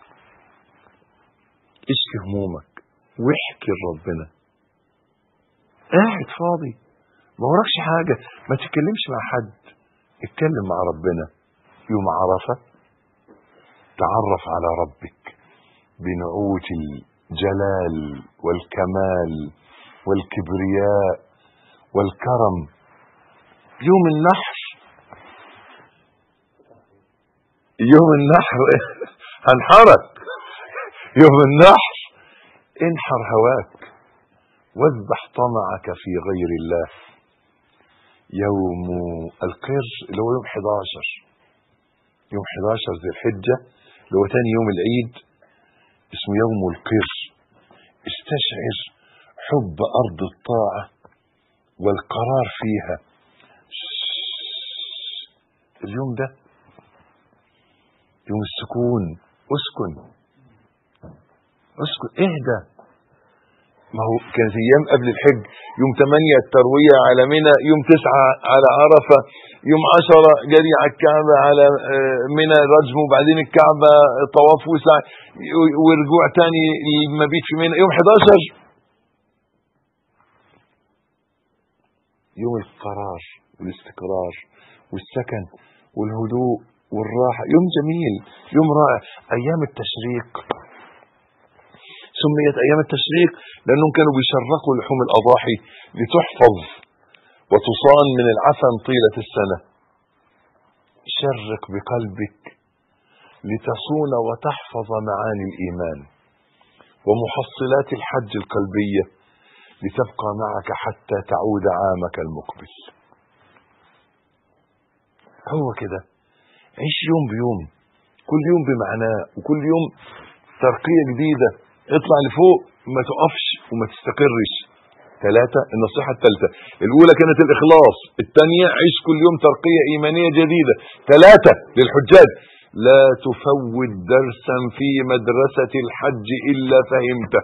اشكي همومك واحكي لربنا قاعد فاضي ما وراكش حاجة ما تتكلمش مع حد اتكلم مع ربنا يوم عرفة تعرف على ربك بنعوت الجلال والكمال والكبرياء والكرم يوم النحر يوم النحر هنحرك يوم النحر انحر هواك واذبح طمعك في غير الله يوم القر اللي هو يوم 11 يوم 11 ذي الحجة اللي هو تاني يوم العيد اسمه يوم القر استشعر حب أرض الطاعة والقرار فيها اليوم ده يوم السكون اسكن اسكن اهدى ما هو كانت ايام قبل الحج يوم 8 الترويه على منى يوم 9 على عرفه يوم 10 جري على الكعبه على منى رجم وبعدين الكعبه طواف وسعي ورجوع تاني المبيت في منى يوم 11 يوم القرار والاستقرار والسكن والهدوء والراحه يوم جميل يوم رائع ايام التشريق سميت ايام التشريق لانهم كانوا بيشرقوا لحوم الاضاحي لتحفظ وتصان من العفن طيله السنه شرق بقلبك لتصون وتحفظ معاني الايمان ومحصلات الحج القلبيه لتبقى معك حتى تعود عامك المقبل هو كده عيش يوم بيوم كل يوم بمعناه وكل يوم ترقيه جديده اطلع لفوق ما تقفش وما تستقرش ثلاثة النصيحة الثالثة الأولى كانت الإخلاص الثانية عيش كل يوم ترقية إيمانية جديدة ثلاثة للحجاج لا تفوت درسا في مدرسة الحج إلا فهمته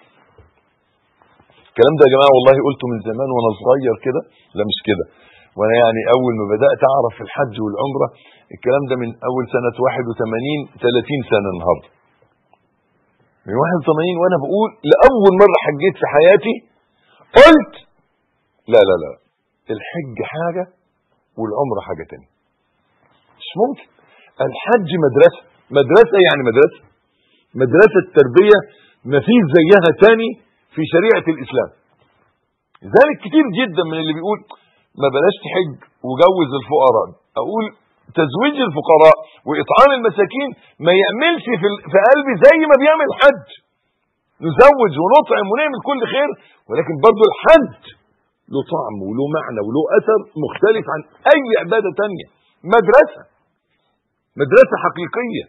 الكلام ده يا جماعة والله قلته من زمان وأنا صغير كده لا مش كده وأنا يعني أول ما بدأت أعرف الحج والعمرة الكلام ده من أول سنة 81 30 سنة النهارده من 81 وانا بقول لاول مره حجيت في حياتي قلت لا لا لا الحج حاجه والعمره حاجه تانية مش ممكن الحج مدرسه مدرسه يعني مدرسه مدرسه تربيه ما فيش زيها تاني في شريعه الاسلام لذلك كتير جدا من اللي بيقول ما بلاش تحج وجوز الفقراء اقول تزويج الفقراء واطعام المساكين ما يعملش في ال- في قلبي زي ما بيعمل الحج نزوج ونطعم ونعمل كل خير ولكن برضه الحج له طعم وله معنى وله اثر مختلف عن اي عباده تانية مدرسه مدرسه حقيقيه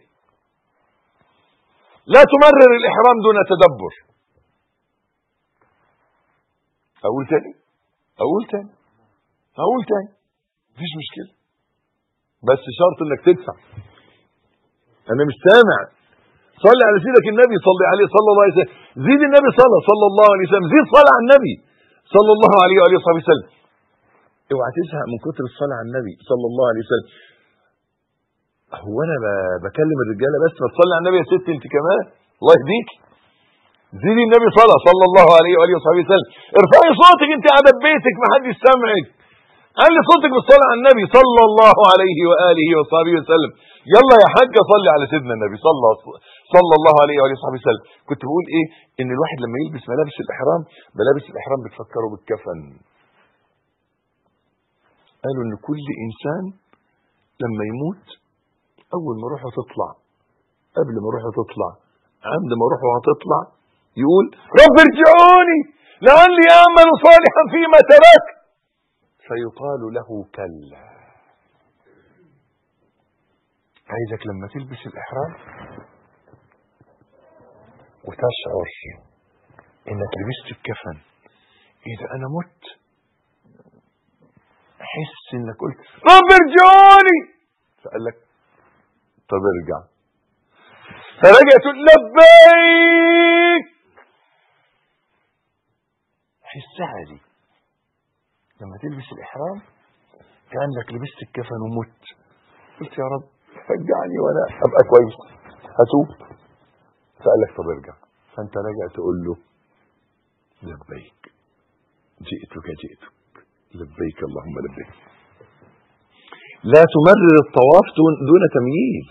لا تمرر الاحرام دون تدبر اقول تاني اقول تاني اقول تاني مفيش مشكله بس شرط انك تدفع انا مش سامع صلي على سيدك النبي صلي عليه صلى الله عليه وسلم زيد النبي صلى صلى الله عليه وسلم زيد صلاه على النبي صلى الله عليه واله وصحبه وسلم اوعى تزهق من كتر الصلاه على النبي صلى الله عليه وسلم هو انا ب- بكلم الرجاله بس ما تصلي على النبي يا ست انت كمان الله يهديك زيدي النبي صلى صلى الله عليه واله وصحبه وسلم ارفعي صوتك انت قاعده في بيتك ما حدش سامعك علي صوتك بالصلاه على النبي صلى الله عليه واله وصحبه وسلم يلا يا حاجه صلي على سيدنا النبي صلى صلى الله عليه واله وصحبه وسلم كنت بقول ايه ان الواحد لما يلبس ملابس الاحرام ملابس الاحرام بتفكره بالكفن قالوا ان كل انسان لما يموت اول ما روحه تطلع قبل ما روحه تطلع عند ما روحه هتطلع يقول رب ارجعوني لعلي اعمل صالحا فيما تركت فيقال له كلا عايزك لما تلبس الاحرام وتشعر انك لبست الكفن اذا انا مت احس انك قلت رب ارجعوني فقال لك طب ارجع فرجع تقول لبيك حسها دي لما تلبس الاحرام كانك لبست الكفن ومت قلت يا رب رجعني وانا ابقى كويس هتوب فقال لك طب ارجع فانت راجع تقول له لبيك جئتك جئتك لبيك اللهم لبيك لا تمرر الطواف دون, دون تمييز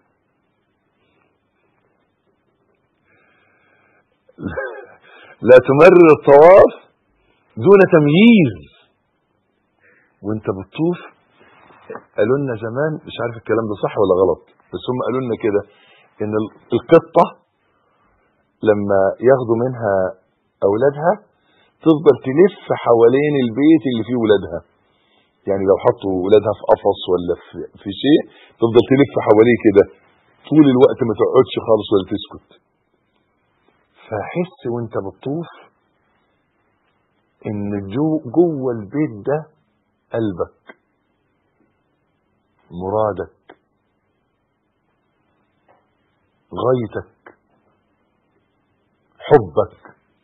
لا تمرر الطواف دون تمييز وانت بتطوف قالوا لنا زمان مش عارف الكلام ده صح ولا غلط بس هم قالوا لنا كده ان ال- القطه لما ياخدوا منها اولادها تفضل تلف حوالين البيت اللي فيه ولادها يعني لو حطوا ولادها في قفص ولا في, في شيء تفضل تلف حواليه كده طول الوقت ما تقعدش خالص ولا تسكت فحس وانت بتطوف ان جو جوه البيت ده قلبك مرادك غايتك حبك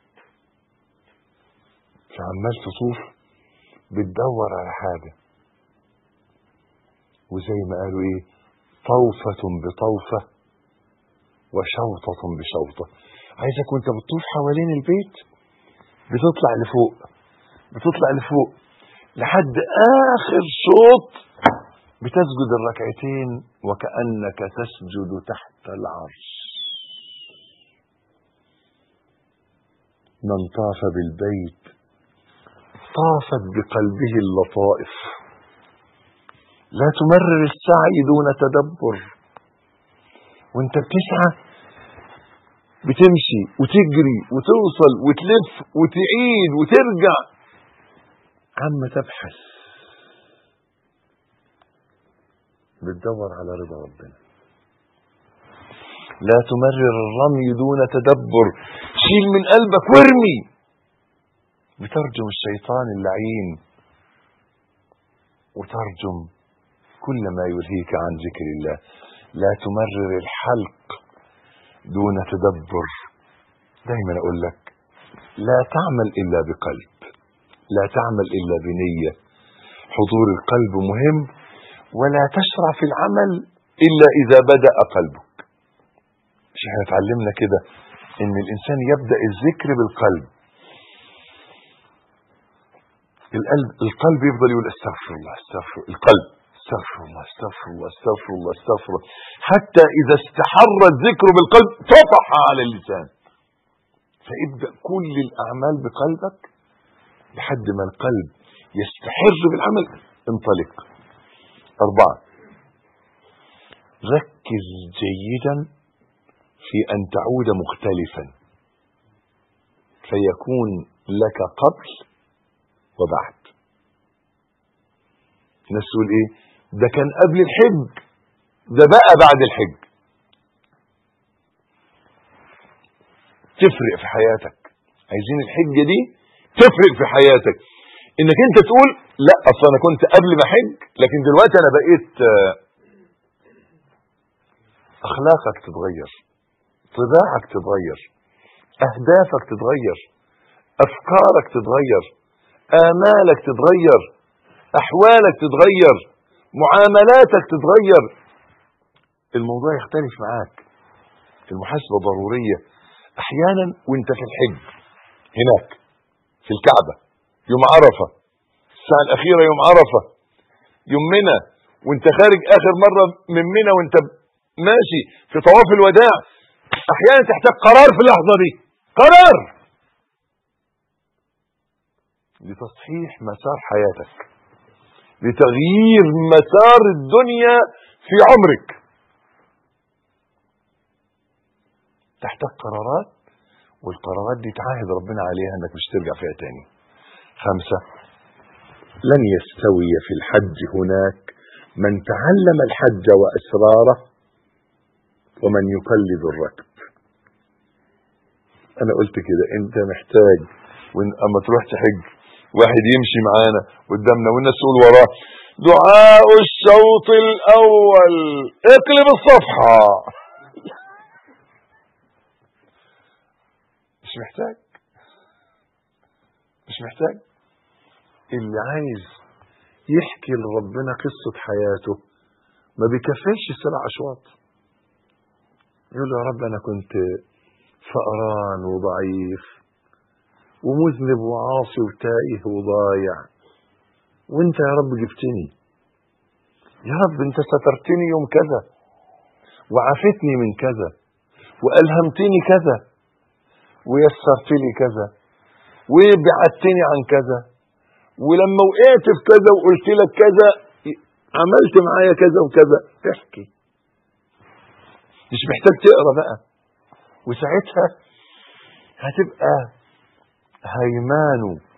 فعمال تطوف بتدور على حاجة وزي ما قالوا ايه طوفة بطوفة وشوطة بشوطة عايزك وانت بتطوف حوالين البيت بتطلع لفوق بتطلع لفوق لحد اخر شوط بتسجد الركعتين وكأنك تسجد تحت العرش من طاف بالبيت طافت بقلبه اللطائف لا تمرر السعي دون تدبر وانت بتسعى بتمشي وتجري وتوصل وتلف وتعيد وترجع عم تبحث بتدور على رضا ربنا لا تمرر الرمي دون تدبر شيل من قلبك وارمي بترجم الشيطان اللعين وترجم كل ما يلهيك عن ذكر الله لا تمرر الحلق دون تدبر دايما اقول لك لا تعمل الا بقلب لا تعمل الا بنيه حضور القلب مهم ولا تشرع في العمل الا اذا بدا قلبك مش احنا اتعلمنا كده ان الانسان يبدا الذكر بالقلب القلب القلب يفضل يقول استغفر الله استغفر القلب استغفر الله استغفر الله استغفر الله استغفر الله حتى اذا استحر الذكر بالقلب طفح على اللسان فابدا كل الاعمال بقلبك لحد ما القلب يستحر بالعمل انطلق اربعه ركز جيدا في ان تعود مختلفا فيكون لك قبل وبعد الناس تقول ايه ده كان قبل الحج ده بقى بعد الحج تفرق في حياتك عايزين الحجه دي تفرق في حياتك انك انت تقول لا اصل انا كنت قبل ما احج لكن دلوقتي انا بقيت آه، اخلاقك تتغير طباعك تتغير اهدافك تتغير افكارك تتغير امالك تتغير احوالك تتغير معاملاتك تتغير الموضوع يختلف معاك المحاسبه ضروريه احيانا وانت في الحج هناك في الكعبه يوم عرفه الساعه الاخيره يوم عرفه يوم منى وانت خارج اخر مره من منى وانت ماشي في طواف الوداع احيانا تحتاج قرار في اللحظه دي قرار لتصحيح مسار حياتك لتغيير مسار الدنيا في عمرك تحتاج قرارات والقرارات دي تعاهد ربنا عليها انك مش ترجع فيها تاني خمسة لن يستوي في الحج هناك من تعلم الحج وأسراره ومن يقلد الركب انا قلت كده انت محتاج وان اما تروح تحج واحد يمشي معانا قدامنا والناس تقول وراه دعاء الشوط الاول اقلب الصفحه مش محتاج مش محتاج اللي عايز يحكي لربنا قصة حياته ما بيكفيش سبع أشواط يقول له يا رب أنا كنت فقران وضعيف ومذنب وعاصي وتائه وضايع وانت يا رب جبتني يا رب انت سترتني يوم كذا وعافتني من كذا والهمتني كذا ويسرت لي كذا وبعدتني عن كذا ولما وقعت في كذا وقلت لك كذا عملت معايا كذا وكذا احكي مش محتاج تقرا بقى وساعتها هتبقى هيمان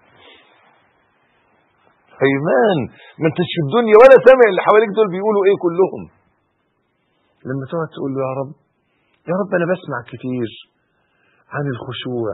هيمان ما انتش في الدنيا ولا سامع اللي حواليك دول بيقولوا ايه كلهم لما تقعد تقول له يا رب يا رب انا بسمع كتير عن الخشوع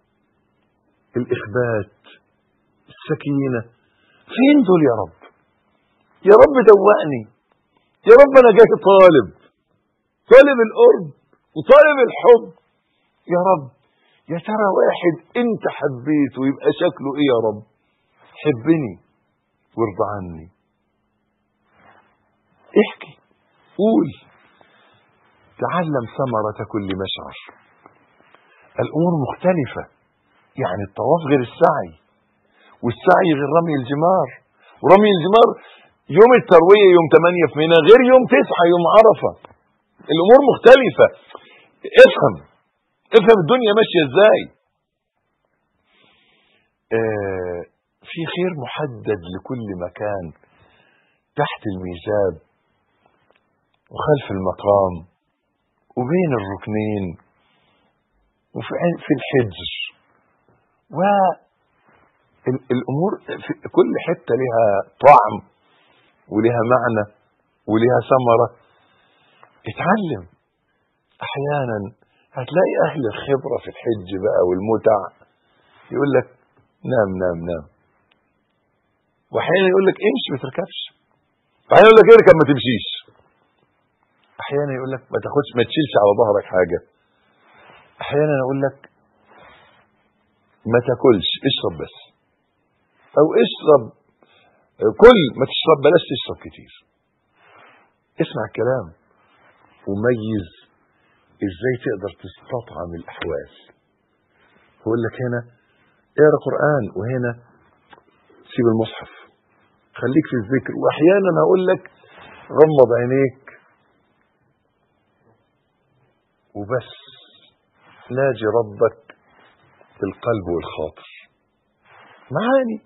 الاخبات السكينه فين دول يا رب يا رب دوقني يا رب انا جاي طالب طالب القرب وطالب الحب يا رب يا ترى واحد انت حبيته يبقى شكله ايه يا رب حبني وارضى عني احكي قول تعلم ثمرة كل مشعر الامور مختلفة يعني الطواف غير السعي والسعي غير رمي الجمار ورمي الجمار يوم التروية يوم 8 في منى غير يوم 9 يوم عرفة الامور مختلفة افهم افهم الدنيا ماشية ازاي آه في خير محدد لكل مكان تحت الميزاب وخلف المقام وبين الركنين وفي في الحجر والامور في كل حته لها طعم ولها معنى ولها ثمره اتعلم احيانا هتلاقي اهل الخبره في الحج بقى والمتع يقول لك نام نام نام واحيانا يقول لك امشي ما تركبش واحيانا يقول لك اركب ما تمشيش احيانا يقول لك ما تاخدش ما تشيلش على ظهرك حاجه احيانا اقول لك ما تاكلش اشرب بس او اشرب كل ما تشرب بلاش تشرب كتير اسمع الكلام وميز ازاي تقدر تستطعم الاحوال يقول لك هنا اقرا قران وهنا سيب المصحف خليك في الذكر واحيانا هقول لك غمض عينيك وبس ناجي ربك بالقلب والخاطر معاني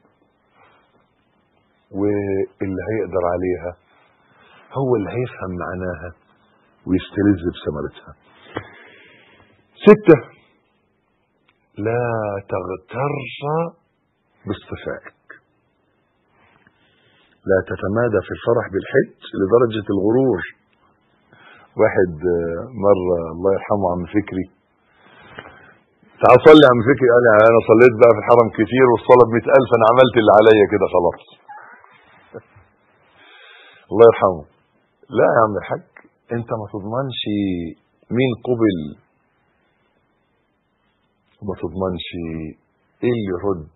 واللي هيقدر عليها هو اللي هيفهم معناها ويستلذ بثمرتها ستة لا تغتر باصطفائك لا تتمادى في الفرح بالحج لدرجة الغرور واحد آه، مرة الله يرحمه عم فكري تعال صلي يا عم فكري قال لي انا صليت بقى في الحرم كتير والصلاة ب ألف انا عملت اللي عليا كده خلاص الله يرحمه لا يا عم الحاج انت ما تضمنش مين قبل وما تضمنش ايه اللي يرد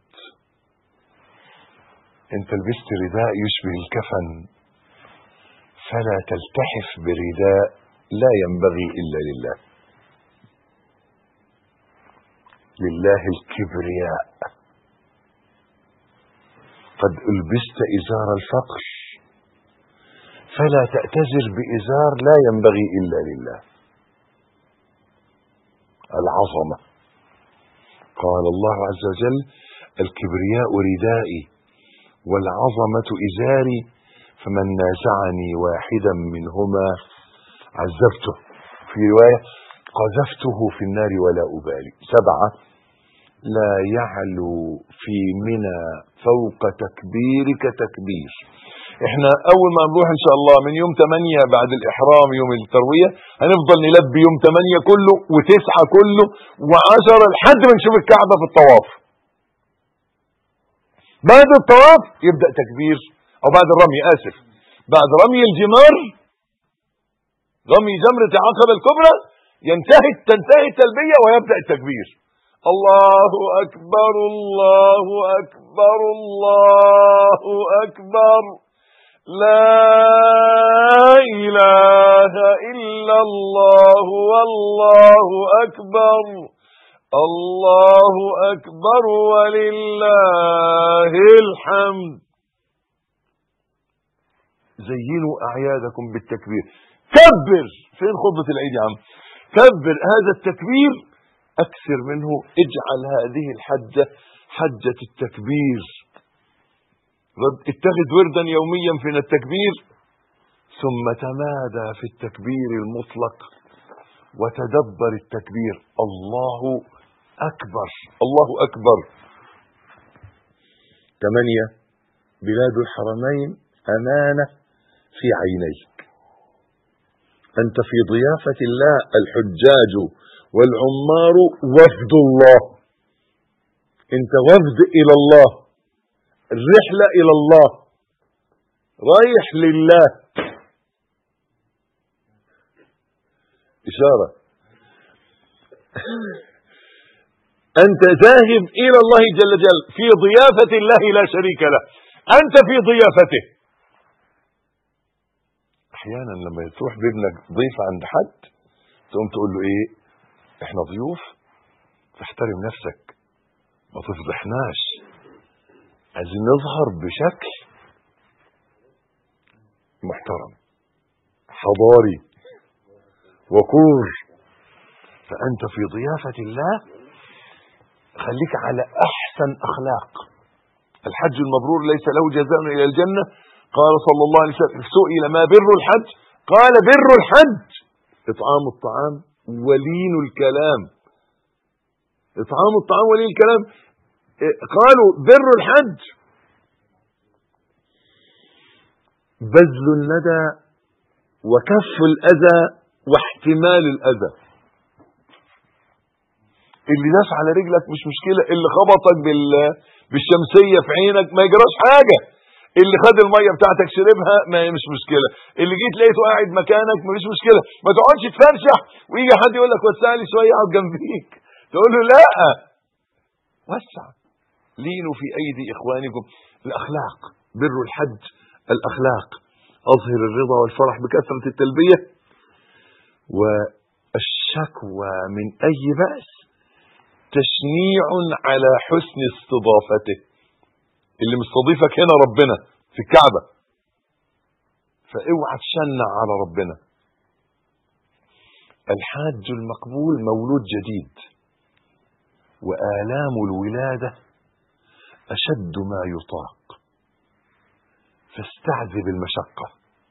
انت لبست رداء يشبه الكفن فلا تلتحف برداء لا ينبغي الا لله لله الكبرياء قد البست ازار الفقر فلا تأتزر بإزار لا ينبغي إلا لله العظمة قال الله عز وجل الكبرياء ردائي والعظمة إزاري فمن نازعني واحدا منهما عذبته في رواية قذفته في النار ولا أبالي سبعة لا يعلو في منى فوق تكبيرك تكبير احنا اول ما نروح ان شاء الله من يوم 8 بعد الاحرام يوم الترويه هنفضل نلبي يوم 8 كله و9 كله و10 لحد ما نشوف الكعبه في الطواف بعد الطواف يبدا تكبير او بعد الرمي اسف بعد رمي الجمار رمي جمره العقبه الكبرى ينتهي تنتهي التلبيه ويبدا التكبير الله اكبر الله اكبر الله اكبر لا إله إلا الله والله أكبر الله أكبر ولله الحمد زينوا أعيادكم بالتكبير كبر فين خطبة العيد يا عم كبر هذا التكبير أكثر منه اجعل هذه الحجة حجة التكبير اتخذ وردا يوميا من التكبير ثم تمادى في التكبير المطلق وتدبر التكبير الله أكبر الله أكبر ثمانية بلاد الحرمين أمانة في عينيك أنت في ضيافة الله الحجاج والعمار وفد الله أنت وفد إلى الله الرحلة إلى الله رايح لله إشارة أنت ذاهب إلى الله جل جلاله في ضيافة الله لا شريك له أنت في ضيافته أحيانا لما تروح بابنك ضيف عند حد تقوم تقول له إيه إحنا ضيوف فاحترم نفسك ما تفضحناش عايزين نظهر بشكل محترم حضاري وقور فأنت في ضيافة الله خليك على أحسن أخلاق الحج المبرور ليس له جزاء إلى الجنة قال صلى الله عليه وسلم سئل ما بر الحج قال بر الحج إطعام الطعام ولين الكلام إطعام الطعام ولين الكلام قالوا بر الحج بذل الندى وكف الأذى واحتمال الأذى اللي داس على رجلك مش مشكلة اللي خبطك بال... بالشمسية في عينك ما يجراش حاجة اللي خد المية بتاعتك شربها ما هي مش مشكلة اللي جيت لقيته قاعد مكانك مفيش مشكلة ما تقعدش تفرشح ويجي حد يقول لك وسع لي شوية اقعد جنبيك تقول له لا وسع لينوا في أيدي إخوانكم الأخلاق بر الحج الأخلاق أظهر الرضا والفرح بكثرة التلبية والشكوى من أي بأس تشنيع على حسن استضافته اللي مستضيفك هنا ربنا في الكعبة فاوعى تشنع على ربنا الحاج المقبول مولود جديد وآلام الولادة أشد ما يطاق فاستعذب المشقة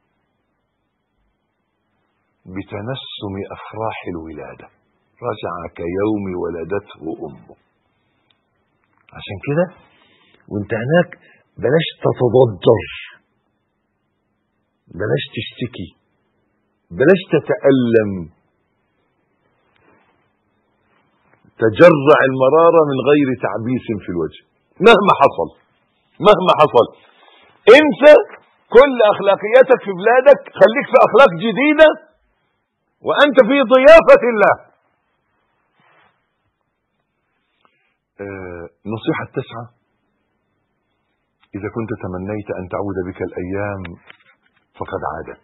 بتنسم أفراح الولادة رجع كيوم ولدته أمه عشان كده وانت هناك بلاش تتضجر بلاش تشتكي بلاش تتألم تجرع المرارة من غير تعبيس في الوجه مهما حصل مهما حصل انسى كل اخلاقياتك في بلادك خليك في اخلاق جديدة وانت في ضيافة الله آه نصيحة التسعة إذا كنت تمنيت أن تعود بك الأيام فقد عادت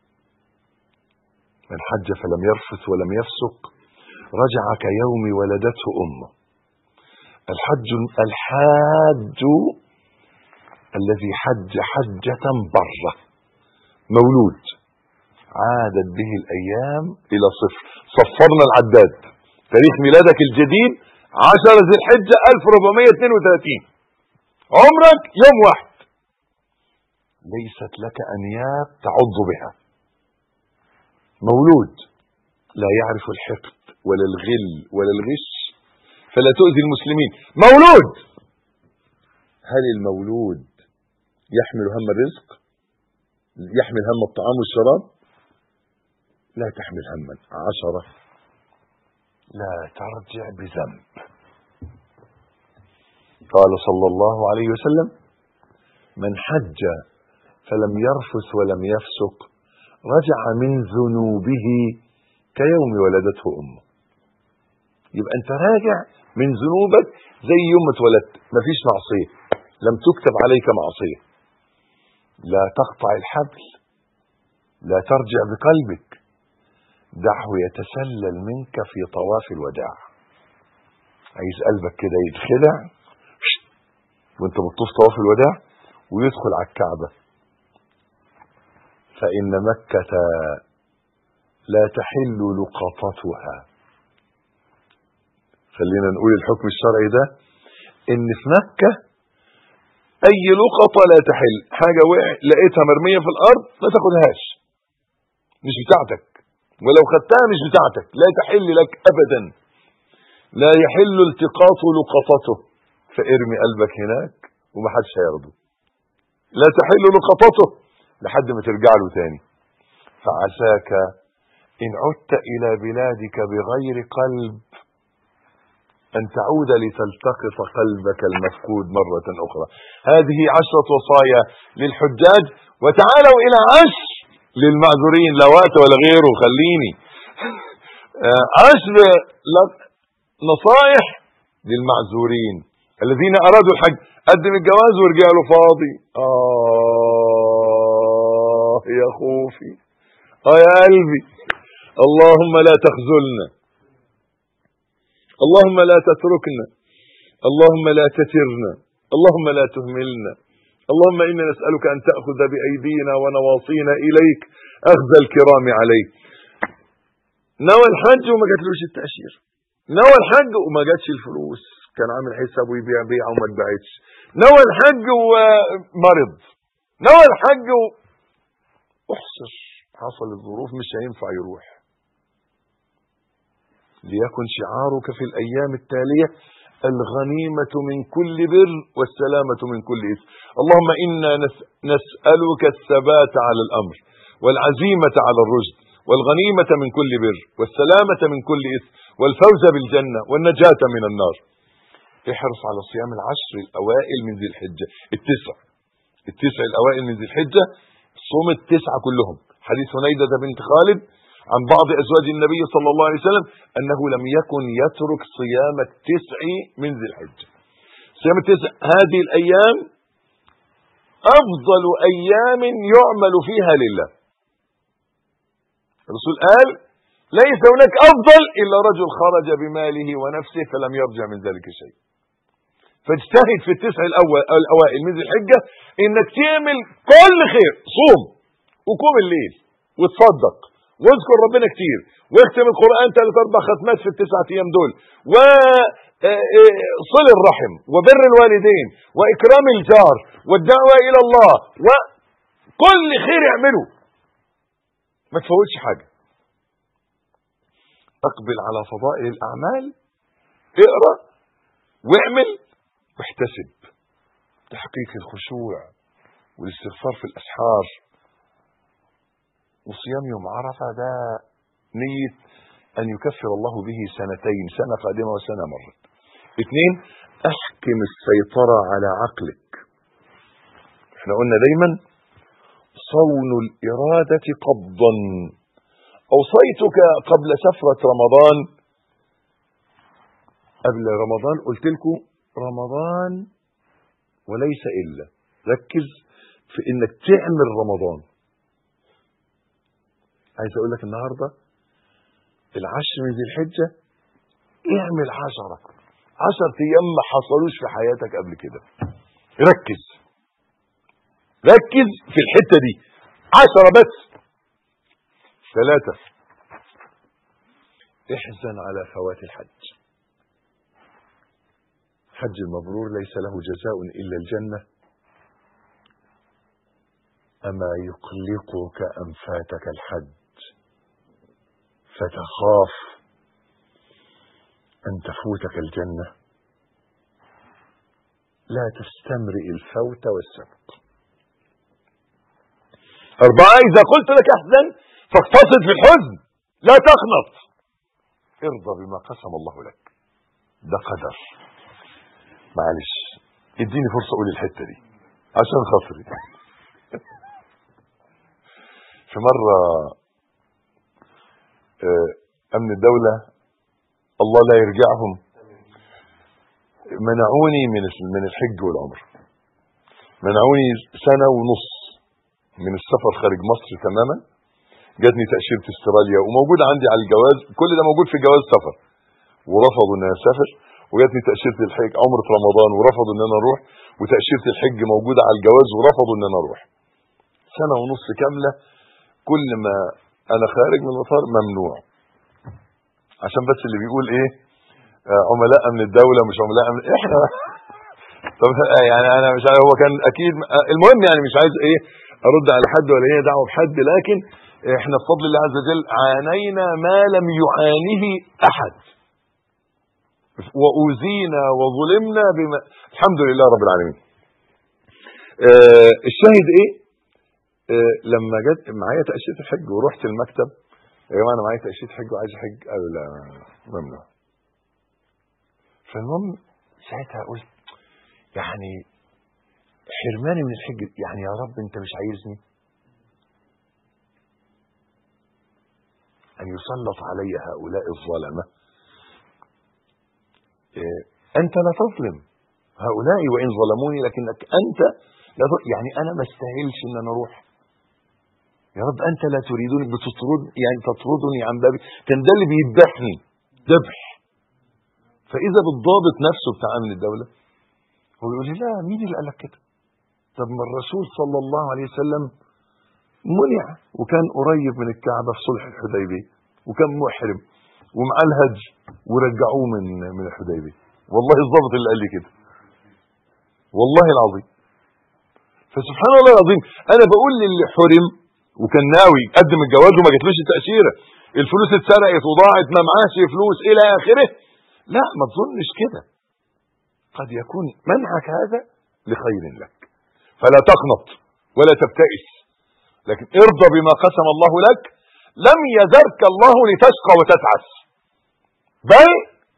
من حج فلم يرفث ولم يفسق رجع كيوم ولدته أمه الحج الحاج الذي حج حجة برة مولود عادت به الأيام إلى صفر صفرنا العداد تاريخ ميلادك الجديد عشر ذي الحجة 1432 عمرك يوم واحد ليست لك أنياب تعض بها مولود لا يعرف الحقد ولا الغل ولا الغش فلا تؤذي المسلمين مولود هل المولود يحمل هم الرزق يحمل هم الطعام والشراب لا تحمل هما عشرة لا ترجع بذنب قال صلى الله عليه وسلم من حج فلم يرفث ولم يفسق رجع من ذنوبه كيوم ولدته امه يبقى انت راجع من ذنوبك زي يوم ما اتولدت مفيش معصيه لم تكتب عليك معصيه لا تقطع الحبل لا ترجع بقلبك دعه يتسلل منك في طواف الوداع عايز قلبك كده يتخدع وانت بتطوف طواف الوداع ويدخل على الكعبه فان مكه لا تحل لقطتها خلينا نقول الحكم الشرعي ده ان في مكة اي لقطة لا تحل حاجة وقع لقيتها مرمية في الارض ما تاخدهاش مش بتاعتك ولو خدتها مش بتاعتك لا تحل لك ابدا لا يحل التقاط لقطته فارمي قلبك هناك ومحدش هياخده لا تحل لقطته لحد ما ترجع له تاني فعساك إن عدت إلى بلادك بغير قلب أن تعود لتلتقط قلبك المفقود مرة أخرى هذه عشرة وصايا للحجاج وتعالوا إلى عشر للمعذورين لا وقت ولا غيره خليني عشر نصائح للمعذورين الذين أرادوا الحج قدم الجواز ورجع له فاضي آه يا خوفي آه يا قلبي اللهم لا تخذلنا اللهم لا تتركنا اللهم لا تترنا اللهم لا تهملنا اللهم إنا نسألك أن تأخذ بأيدينا ونواصينا إليك أخذ الكرام عليك نوى الحج وما جاتلوش التأشير نوى الحج وما جاتش الفلوس كان عامل حسابه يبيع بيعه وما اتباعتش نوى الحج ومرض نوى الحج و... احصر حصل الظروف مش هينفع يروح ليكن شعارك في الأيام التالية الغنيمة من كل بر والسلامة من كل إثم اللهم إنا نسألك الثبات على الأمر والعزيمة على الرشد والغنيمة من كل بر والسلامة من كل إثم والفوز بالجنة والنجاة من النار احرص على صيام العشر الأوائل من ذي الحجة التسع التسع الأوائل من ذي الحجة صوم التسعة كلهم حديث هنيدة بنت خالد عن بعض أزواج النبي صلى الله عليه وسلم أنه لم يكن يترك صيام التسع من ذي الحجة صيام التسع هذه الأيام أفضل أيام يعمل فيها لله الرسول قال ليس هناك أفضل إلا رجل خرج بماله ونفسه فلم يرجع من ذلك شيء فاجتهد في التسع الاول الاوائل من ذي الحجه انك تعمل كل خير صوم وقوم الليل وتصدق واذكر ربنا كتير واختم القران ثلاث اربع ختمات في التسعة ايام دول و آه، آه، صل الرحم وبر الوالدين واكرام الجار والدعوه الى الله وكل خير اعمله ما تفوتش حاجه اقبل على فضائل الاعمال اقرا واعمل واحتسب تحقيق الخشوع والاستغفار في الاسحار وصيام يوم عرفه ده نيه ان يكفر الله به سنتين سنه قادمه وسنه مرت اثنين احكم السيطره على عقلك احنا قلنا دايما صون الاراده قبضا اوصيتك قبل سفره رمضان قبل رمضان قلت لكم رمضان وليس الا ركز في انك تعمل رمضان عايز اقول لك النهارده العشر من ذي الحجه اعمل عشره عشر ايام ما حصلوش في حياتك قبل كده ركز ركز في الحته دي عشره بس ثلاثه احزن على فوات الحج حج المبرور ليس له جزاء الا الجنه اما يقلقك ان فاتك الحج فتخاف ان تفوتك الجنه لا تستمرئ الفوت والسبق اربعه اذا قلت لك احزن فاقتصد في الحزن لا تقنط ارضى بما قسم الله لك ده قدر معلش اديني فرصه اقول الحته دي عشان خاطري في مره آه، امن الدوله الله لا يرجعهم منعوني من من الحج والعمره منعوني سنه ونص من السفر خارج مصر تماما جاتني تاشيره استراليا وموجود عندي على الجواز كل ده موجود في جواز سفر ورفضوا ان انا اسافر وجاتني تاشيره الحج عمره رمضان ورفضوا ان انا اروح وتاشيره الحج موجوده على الجواز ورفضوا ان انا اروح سنه ونص كامله كل ما انا خارج من المطار ممنوع عشان بس اللي بيقول ايه آه، عملاء من الدوله مش عملاء من احنا طب آه، يعني انا مش عارف هو كان اكيد آه، المهم يعني مش عايز ايه ارد على حد ولا هي دعوه بحد لكن احنا بفضل الله عز وجل عانينا ما لم يعانيه احد واوذينا وظلمنا بما الحمد لله رب العالمين آه الشاهد ايه آه لما جت معايا تاشيره الحج ورحت المكتب يا جماعه انا معايا تاشيره حج وعايز احج قالوا لا ممنوع فالمهم ساعتها قلت يعني حرماني من الحج يعني يا رب انت مش عايزني ان يسلط علي هؤلاء الظلمه إيه، انت لا تظلم هؤلاء وان ظلموني لكنك انت لا ت- يعني انا ما استاهلش ان انا اروح يا رب انت لا تريدني بتطرد يعني تطردني عن بابي كان ده اللي بيذبحني ذبح فاذا بالضابط نفسه بتاع امن الدوله هو بيقول لي لا مين اللي قال لك كده طب ما الرسول صلى الله عليه وسلم منع وكان قريب من الكعبه في صلح الحديبيه وكان محرم ومعاه الهج ورجعوه من من الحديبيه والله الضابط اللي قال لي كده والله العظيم فسبحان الله العظيم انا بقول للي حرم وكان ناوي يقدم الجواز وما جاتلوش التاشيره الفلوس اتسرقت وضاعت ما معاش فلوس الى اخره لا ما تظنش كده قد يكون منعك هذا لخير لك فلا تقنط ولا تبتئس لكن ارضى بما قسم الله لك لم يذرك الله لتشقى وتتعس بل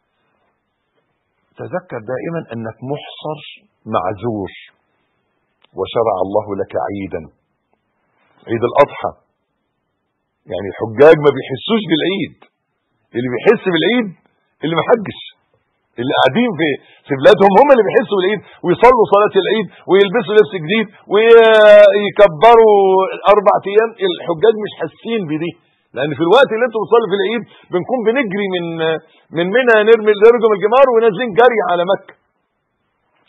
تذكر دائما انك محصر معذور وشرع الله لك عيدا عيد الاضحى يعني الحجاج ما بيحسوش بالعيد اللي بيحس بالعيد اللي ما حجش اللي قاعدين في في بلادهم هم اللي بيحسوا بالعيد ويصلوا صلاه العيد ويلبسوا لبس جديد ويكبروا اربع ايام الحجاج مش حاسين بدي لان في الوقت اللي انتم بتصلوا في العيد بنكون بنجري من من منى نرمي نرجم الجمار ونازلين جري على مكه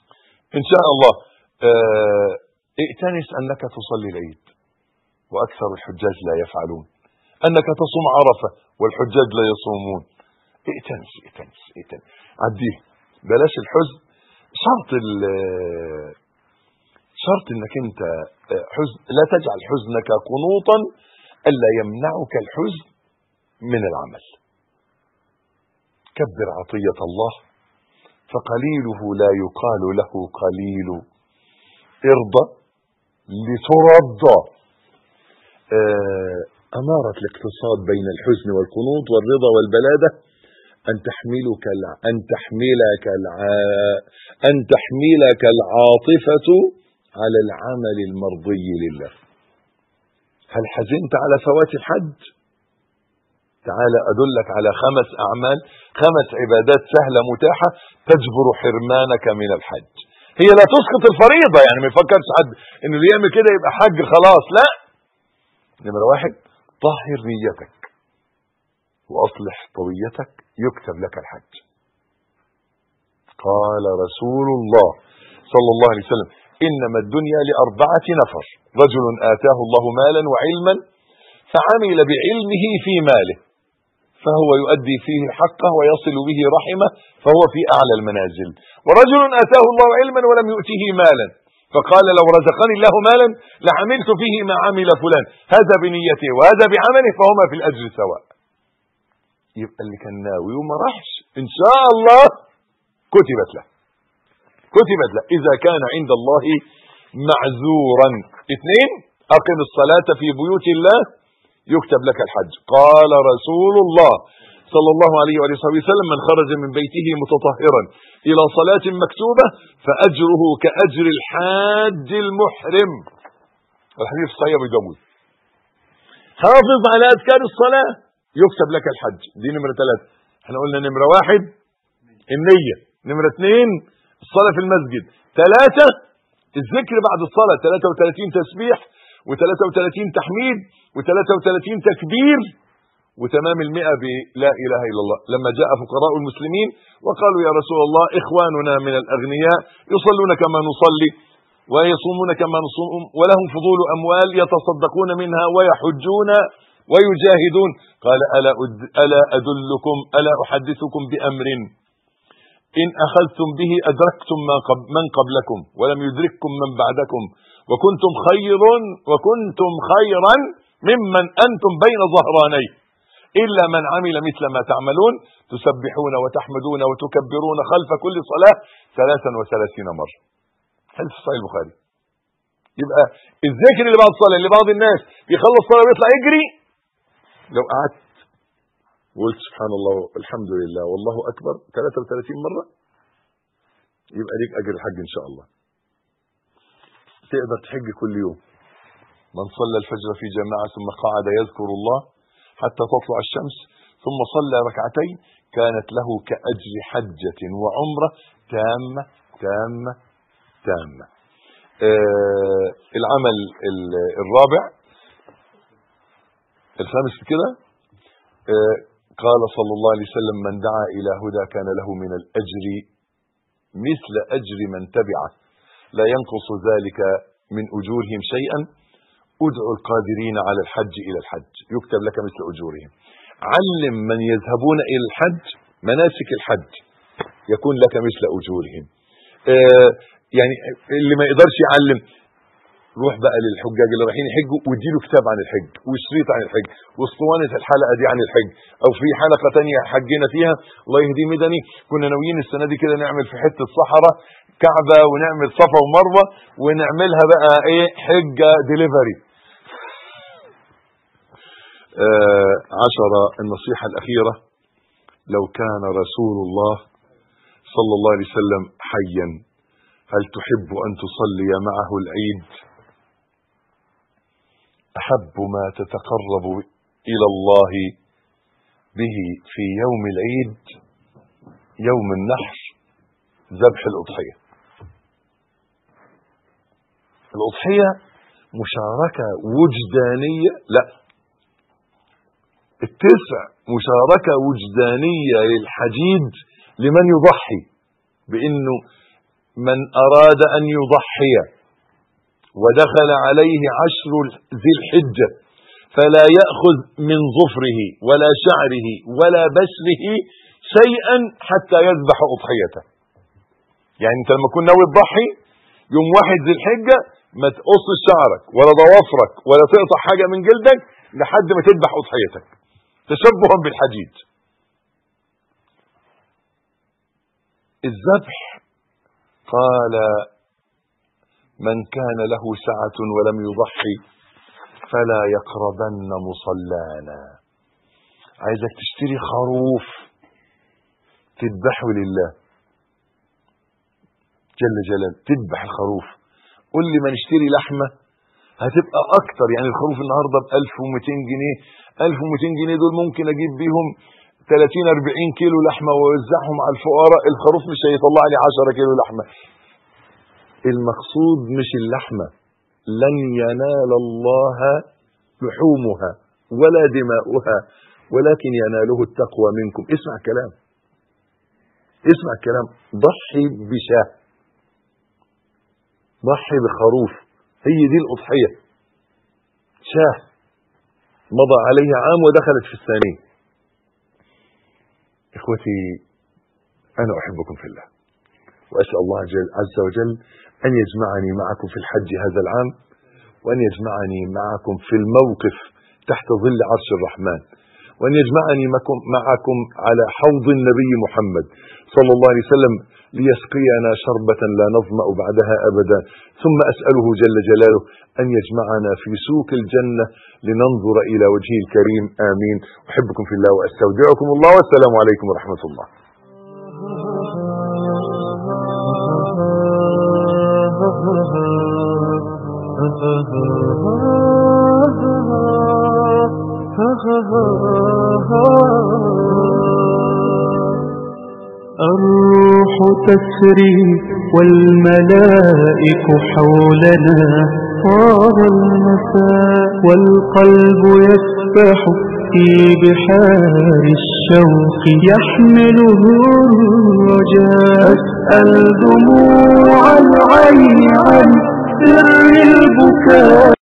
ان شاء الله اه ائتنس انك تصلي العيد واكثر الحجاج لا يفعلون انك تصوم عرفه والحجاج لا يصومون ائتنس ائتنس ائتنس عديه بلاش الحزن شرط شرط انك انت حزن لا تجعل حزنك قنوطا الا يمنعك الحزن من العمل كبر عطيه الله فقليله لا يقال له قليل ارضى لترضى أمارة الاقتصاد بين الحزن والقنوط والرضا والبلادة أن تحملك الع... أن تحملك الع... أن تحملك العاطفة على العمل المرضي لله هل حزنت على فوات الحج تعال أدلك على خمس أعمال خمس عبادات سهلة متاحة تجبر حرمانك من الحج هي لا تسقط الفريضة يعني ما يفكرش حد انه اللي يعمل كده يبقى حج خلاص لا نمرة واحد طهر نيتك واصلح طويتك يكتب لك الحج قال رسول الله صلى الله عليه وسلم انما الدنيا لاربعه نفر رجل اتاه الله مالا وعلما فعمل بعلمه في ماله فهو يؤدي فيه حقه ويصل به رحمه فهو في اعلى المنازل ورجل اتاه الله علما ولم يؤته مالا فقال لو رزقني الله مالا لعملت فيه ما عمل فلان هذا بنيته وهذا بعمله فهما في الاجر سواء يبقى اللي كان ناوي وما راحش ان شاء الله كتبت له كتبت له اذا كان عند الله معذورا اثنين اقم الصلاه في بيوت الله يكتب لك الحج قال رسول الله صلى الله عليه وآله وسلم من خرج من بيته متطهرا إلى صلاة مكتوبة فأجره كأجر الحاج المحرم الحديث صحيح ابو داود حافظ على أذكار الصلاة يكتب لك الحج دي نمرة ثلاثة احنا قلنا نمرة واحد النية نمرة اثنين الصلاة في المسجد ثلاثة الذكر بعد الصلاة 33 تسبيح و33 تحميد و33 تكبير وتمام المئة بلا إله إلا الله لما جاء فقراء المسلمين وقالوا يا رسول الله إخواننا من الأغنياء يصلون كما نصلي ويصومون كما نصوم ولهم فضول أموال يتصدقون منها ويحجون ويجاهدون قال ألا, ألا أدلكم ألا أحدثكم بأمر إن أخذتم به أدركتم من قبلكم ولم يدرككم من بعدكم وكنتم خير وكنتم خيرا ممن أنتم بين ظهرانيه إلا من عمل مثل ما تعملون تسبحون وتحمدون وتكبرون خلف كل صلاة ثلاثا وثلاثين مرة حديث صحيح البخاري يبقى الذكر اللي بعد الصلاة اللي بعض الناس بيخلص الصلاة ويطلع يجري لو قعدت وقلت سبحان الله الحمد لله والله أكبر 33 مرة يبقى ليك أجر الحج إن شاء الله تقدر تحج كل يوم من صلى الفجر في جماعة ثم قعد يذكر الله حتى تطلع الشمس ثم صلى ركعتين كانت له كأجر حجة وعمرة تامة تامة تامة آه العمل الرابع الخامس كده آه قال صلى الله عليه وسلم من دعا إلى هدى كان له من الأجر مثل أجر من تبعه لا ينقص ذلك من أجورهم شيئا ادعوا القادرين على الحج إلى الحج يكتب لك مثل أجورهم علم من يذهبون إلى الحج مناسك الحج يكون لك مثل أجورهم آه يعني اللي ما يقدرش يعلم روح بقى للحجاج اللي رايحين يحجوا واديله كتاب عن الحج وشريط عن الحج واسطوانه الحلقه دي عن الحج او في حلقه ثانيه حجينا فيها الله يهديه مدني كنا ناويين السنه دي كده نعمل في حته صحراء كعبه ونعمل صفا ومروه ونعملها بقى ايه حجه ديليفري آه عشرة النصيحة الأخيرة لو كان رسول الله صلى الله عليه وسلم حيا هل تحب أن تصلي معه العيد أحب ما تتقرب إلى الله به في يوم العيد يوم النحر ذبح الأضحية الأضحية مشاركة وجدانية لا التسع مشاركة وجدانية للحجيج لمن يضحي بأنه من أراد أن يضحي ودخل عليه عشر ذي الحجة فلا يأخذ من ظفره ولا شعره ولا بشره شيئا حتى يذبح أضحيته يعني انت لما تكون ناوي تضحي يوم واحد ذي الحجة ما تقصش شعرك ولا ضوافرك ولا تقطع حاجة من جلدك لحد ما تذبح أضحيتك تشبها بالحديد الذبح قال من كان له سعة ولم يضحي فلا يقربن مصلانا عايزك تشتري خروف تذبحه لله جل جلاله تذبح الخروف قول لي ما نشتري لحمة هتبقى اكتر يعني الخروف النهارده ب 1200 جنيه 1200 جنيه دول ممكن اجيب بيهم 30 40 كيلو لحمه واوزعهم على الفقراء الخروف مش هيطلع لي 10 كيلو لحمه المقصود مش اللحمه لن ينال الله لحومها ولا دماؤها ولكن يناله التقوى منكم اسمع الكلام اسمع الكلام ضحي بشاه ضحي بخروف هي دي الأضحية شاه مضى عليه عام ودخلت في الثاني إخوتي أنا أحبكم في الله وأسأل الله عز وجل أن يجمعني معكم في الحج هذا العام وأن يجمعني معكم في الموقف تحت ظل عرش الرحمن وأن يجمعني معكم على حوض النبي محمد صلى الله عليه وسلم ليسقينا شربة لا نظمأ بعدها أبدا ثم أسأله جل جلاله أن يجمعنا في سوق الجنة لننظر إلى وجهه الكريم آمين أحبكم في الله وأستودعكم الله والسلام عليكم ورحمة الله الروح تسري والملائك حولنا طاب المساء والقلب يسبح في بحار الشوق يحمله الرجاء أسأل دموع العين عن سر البكاء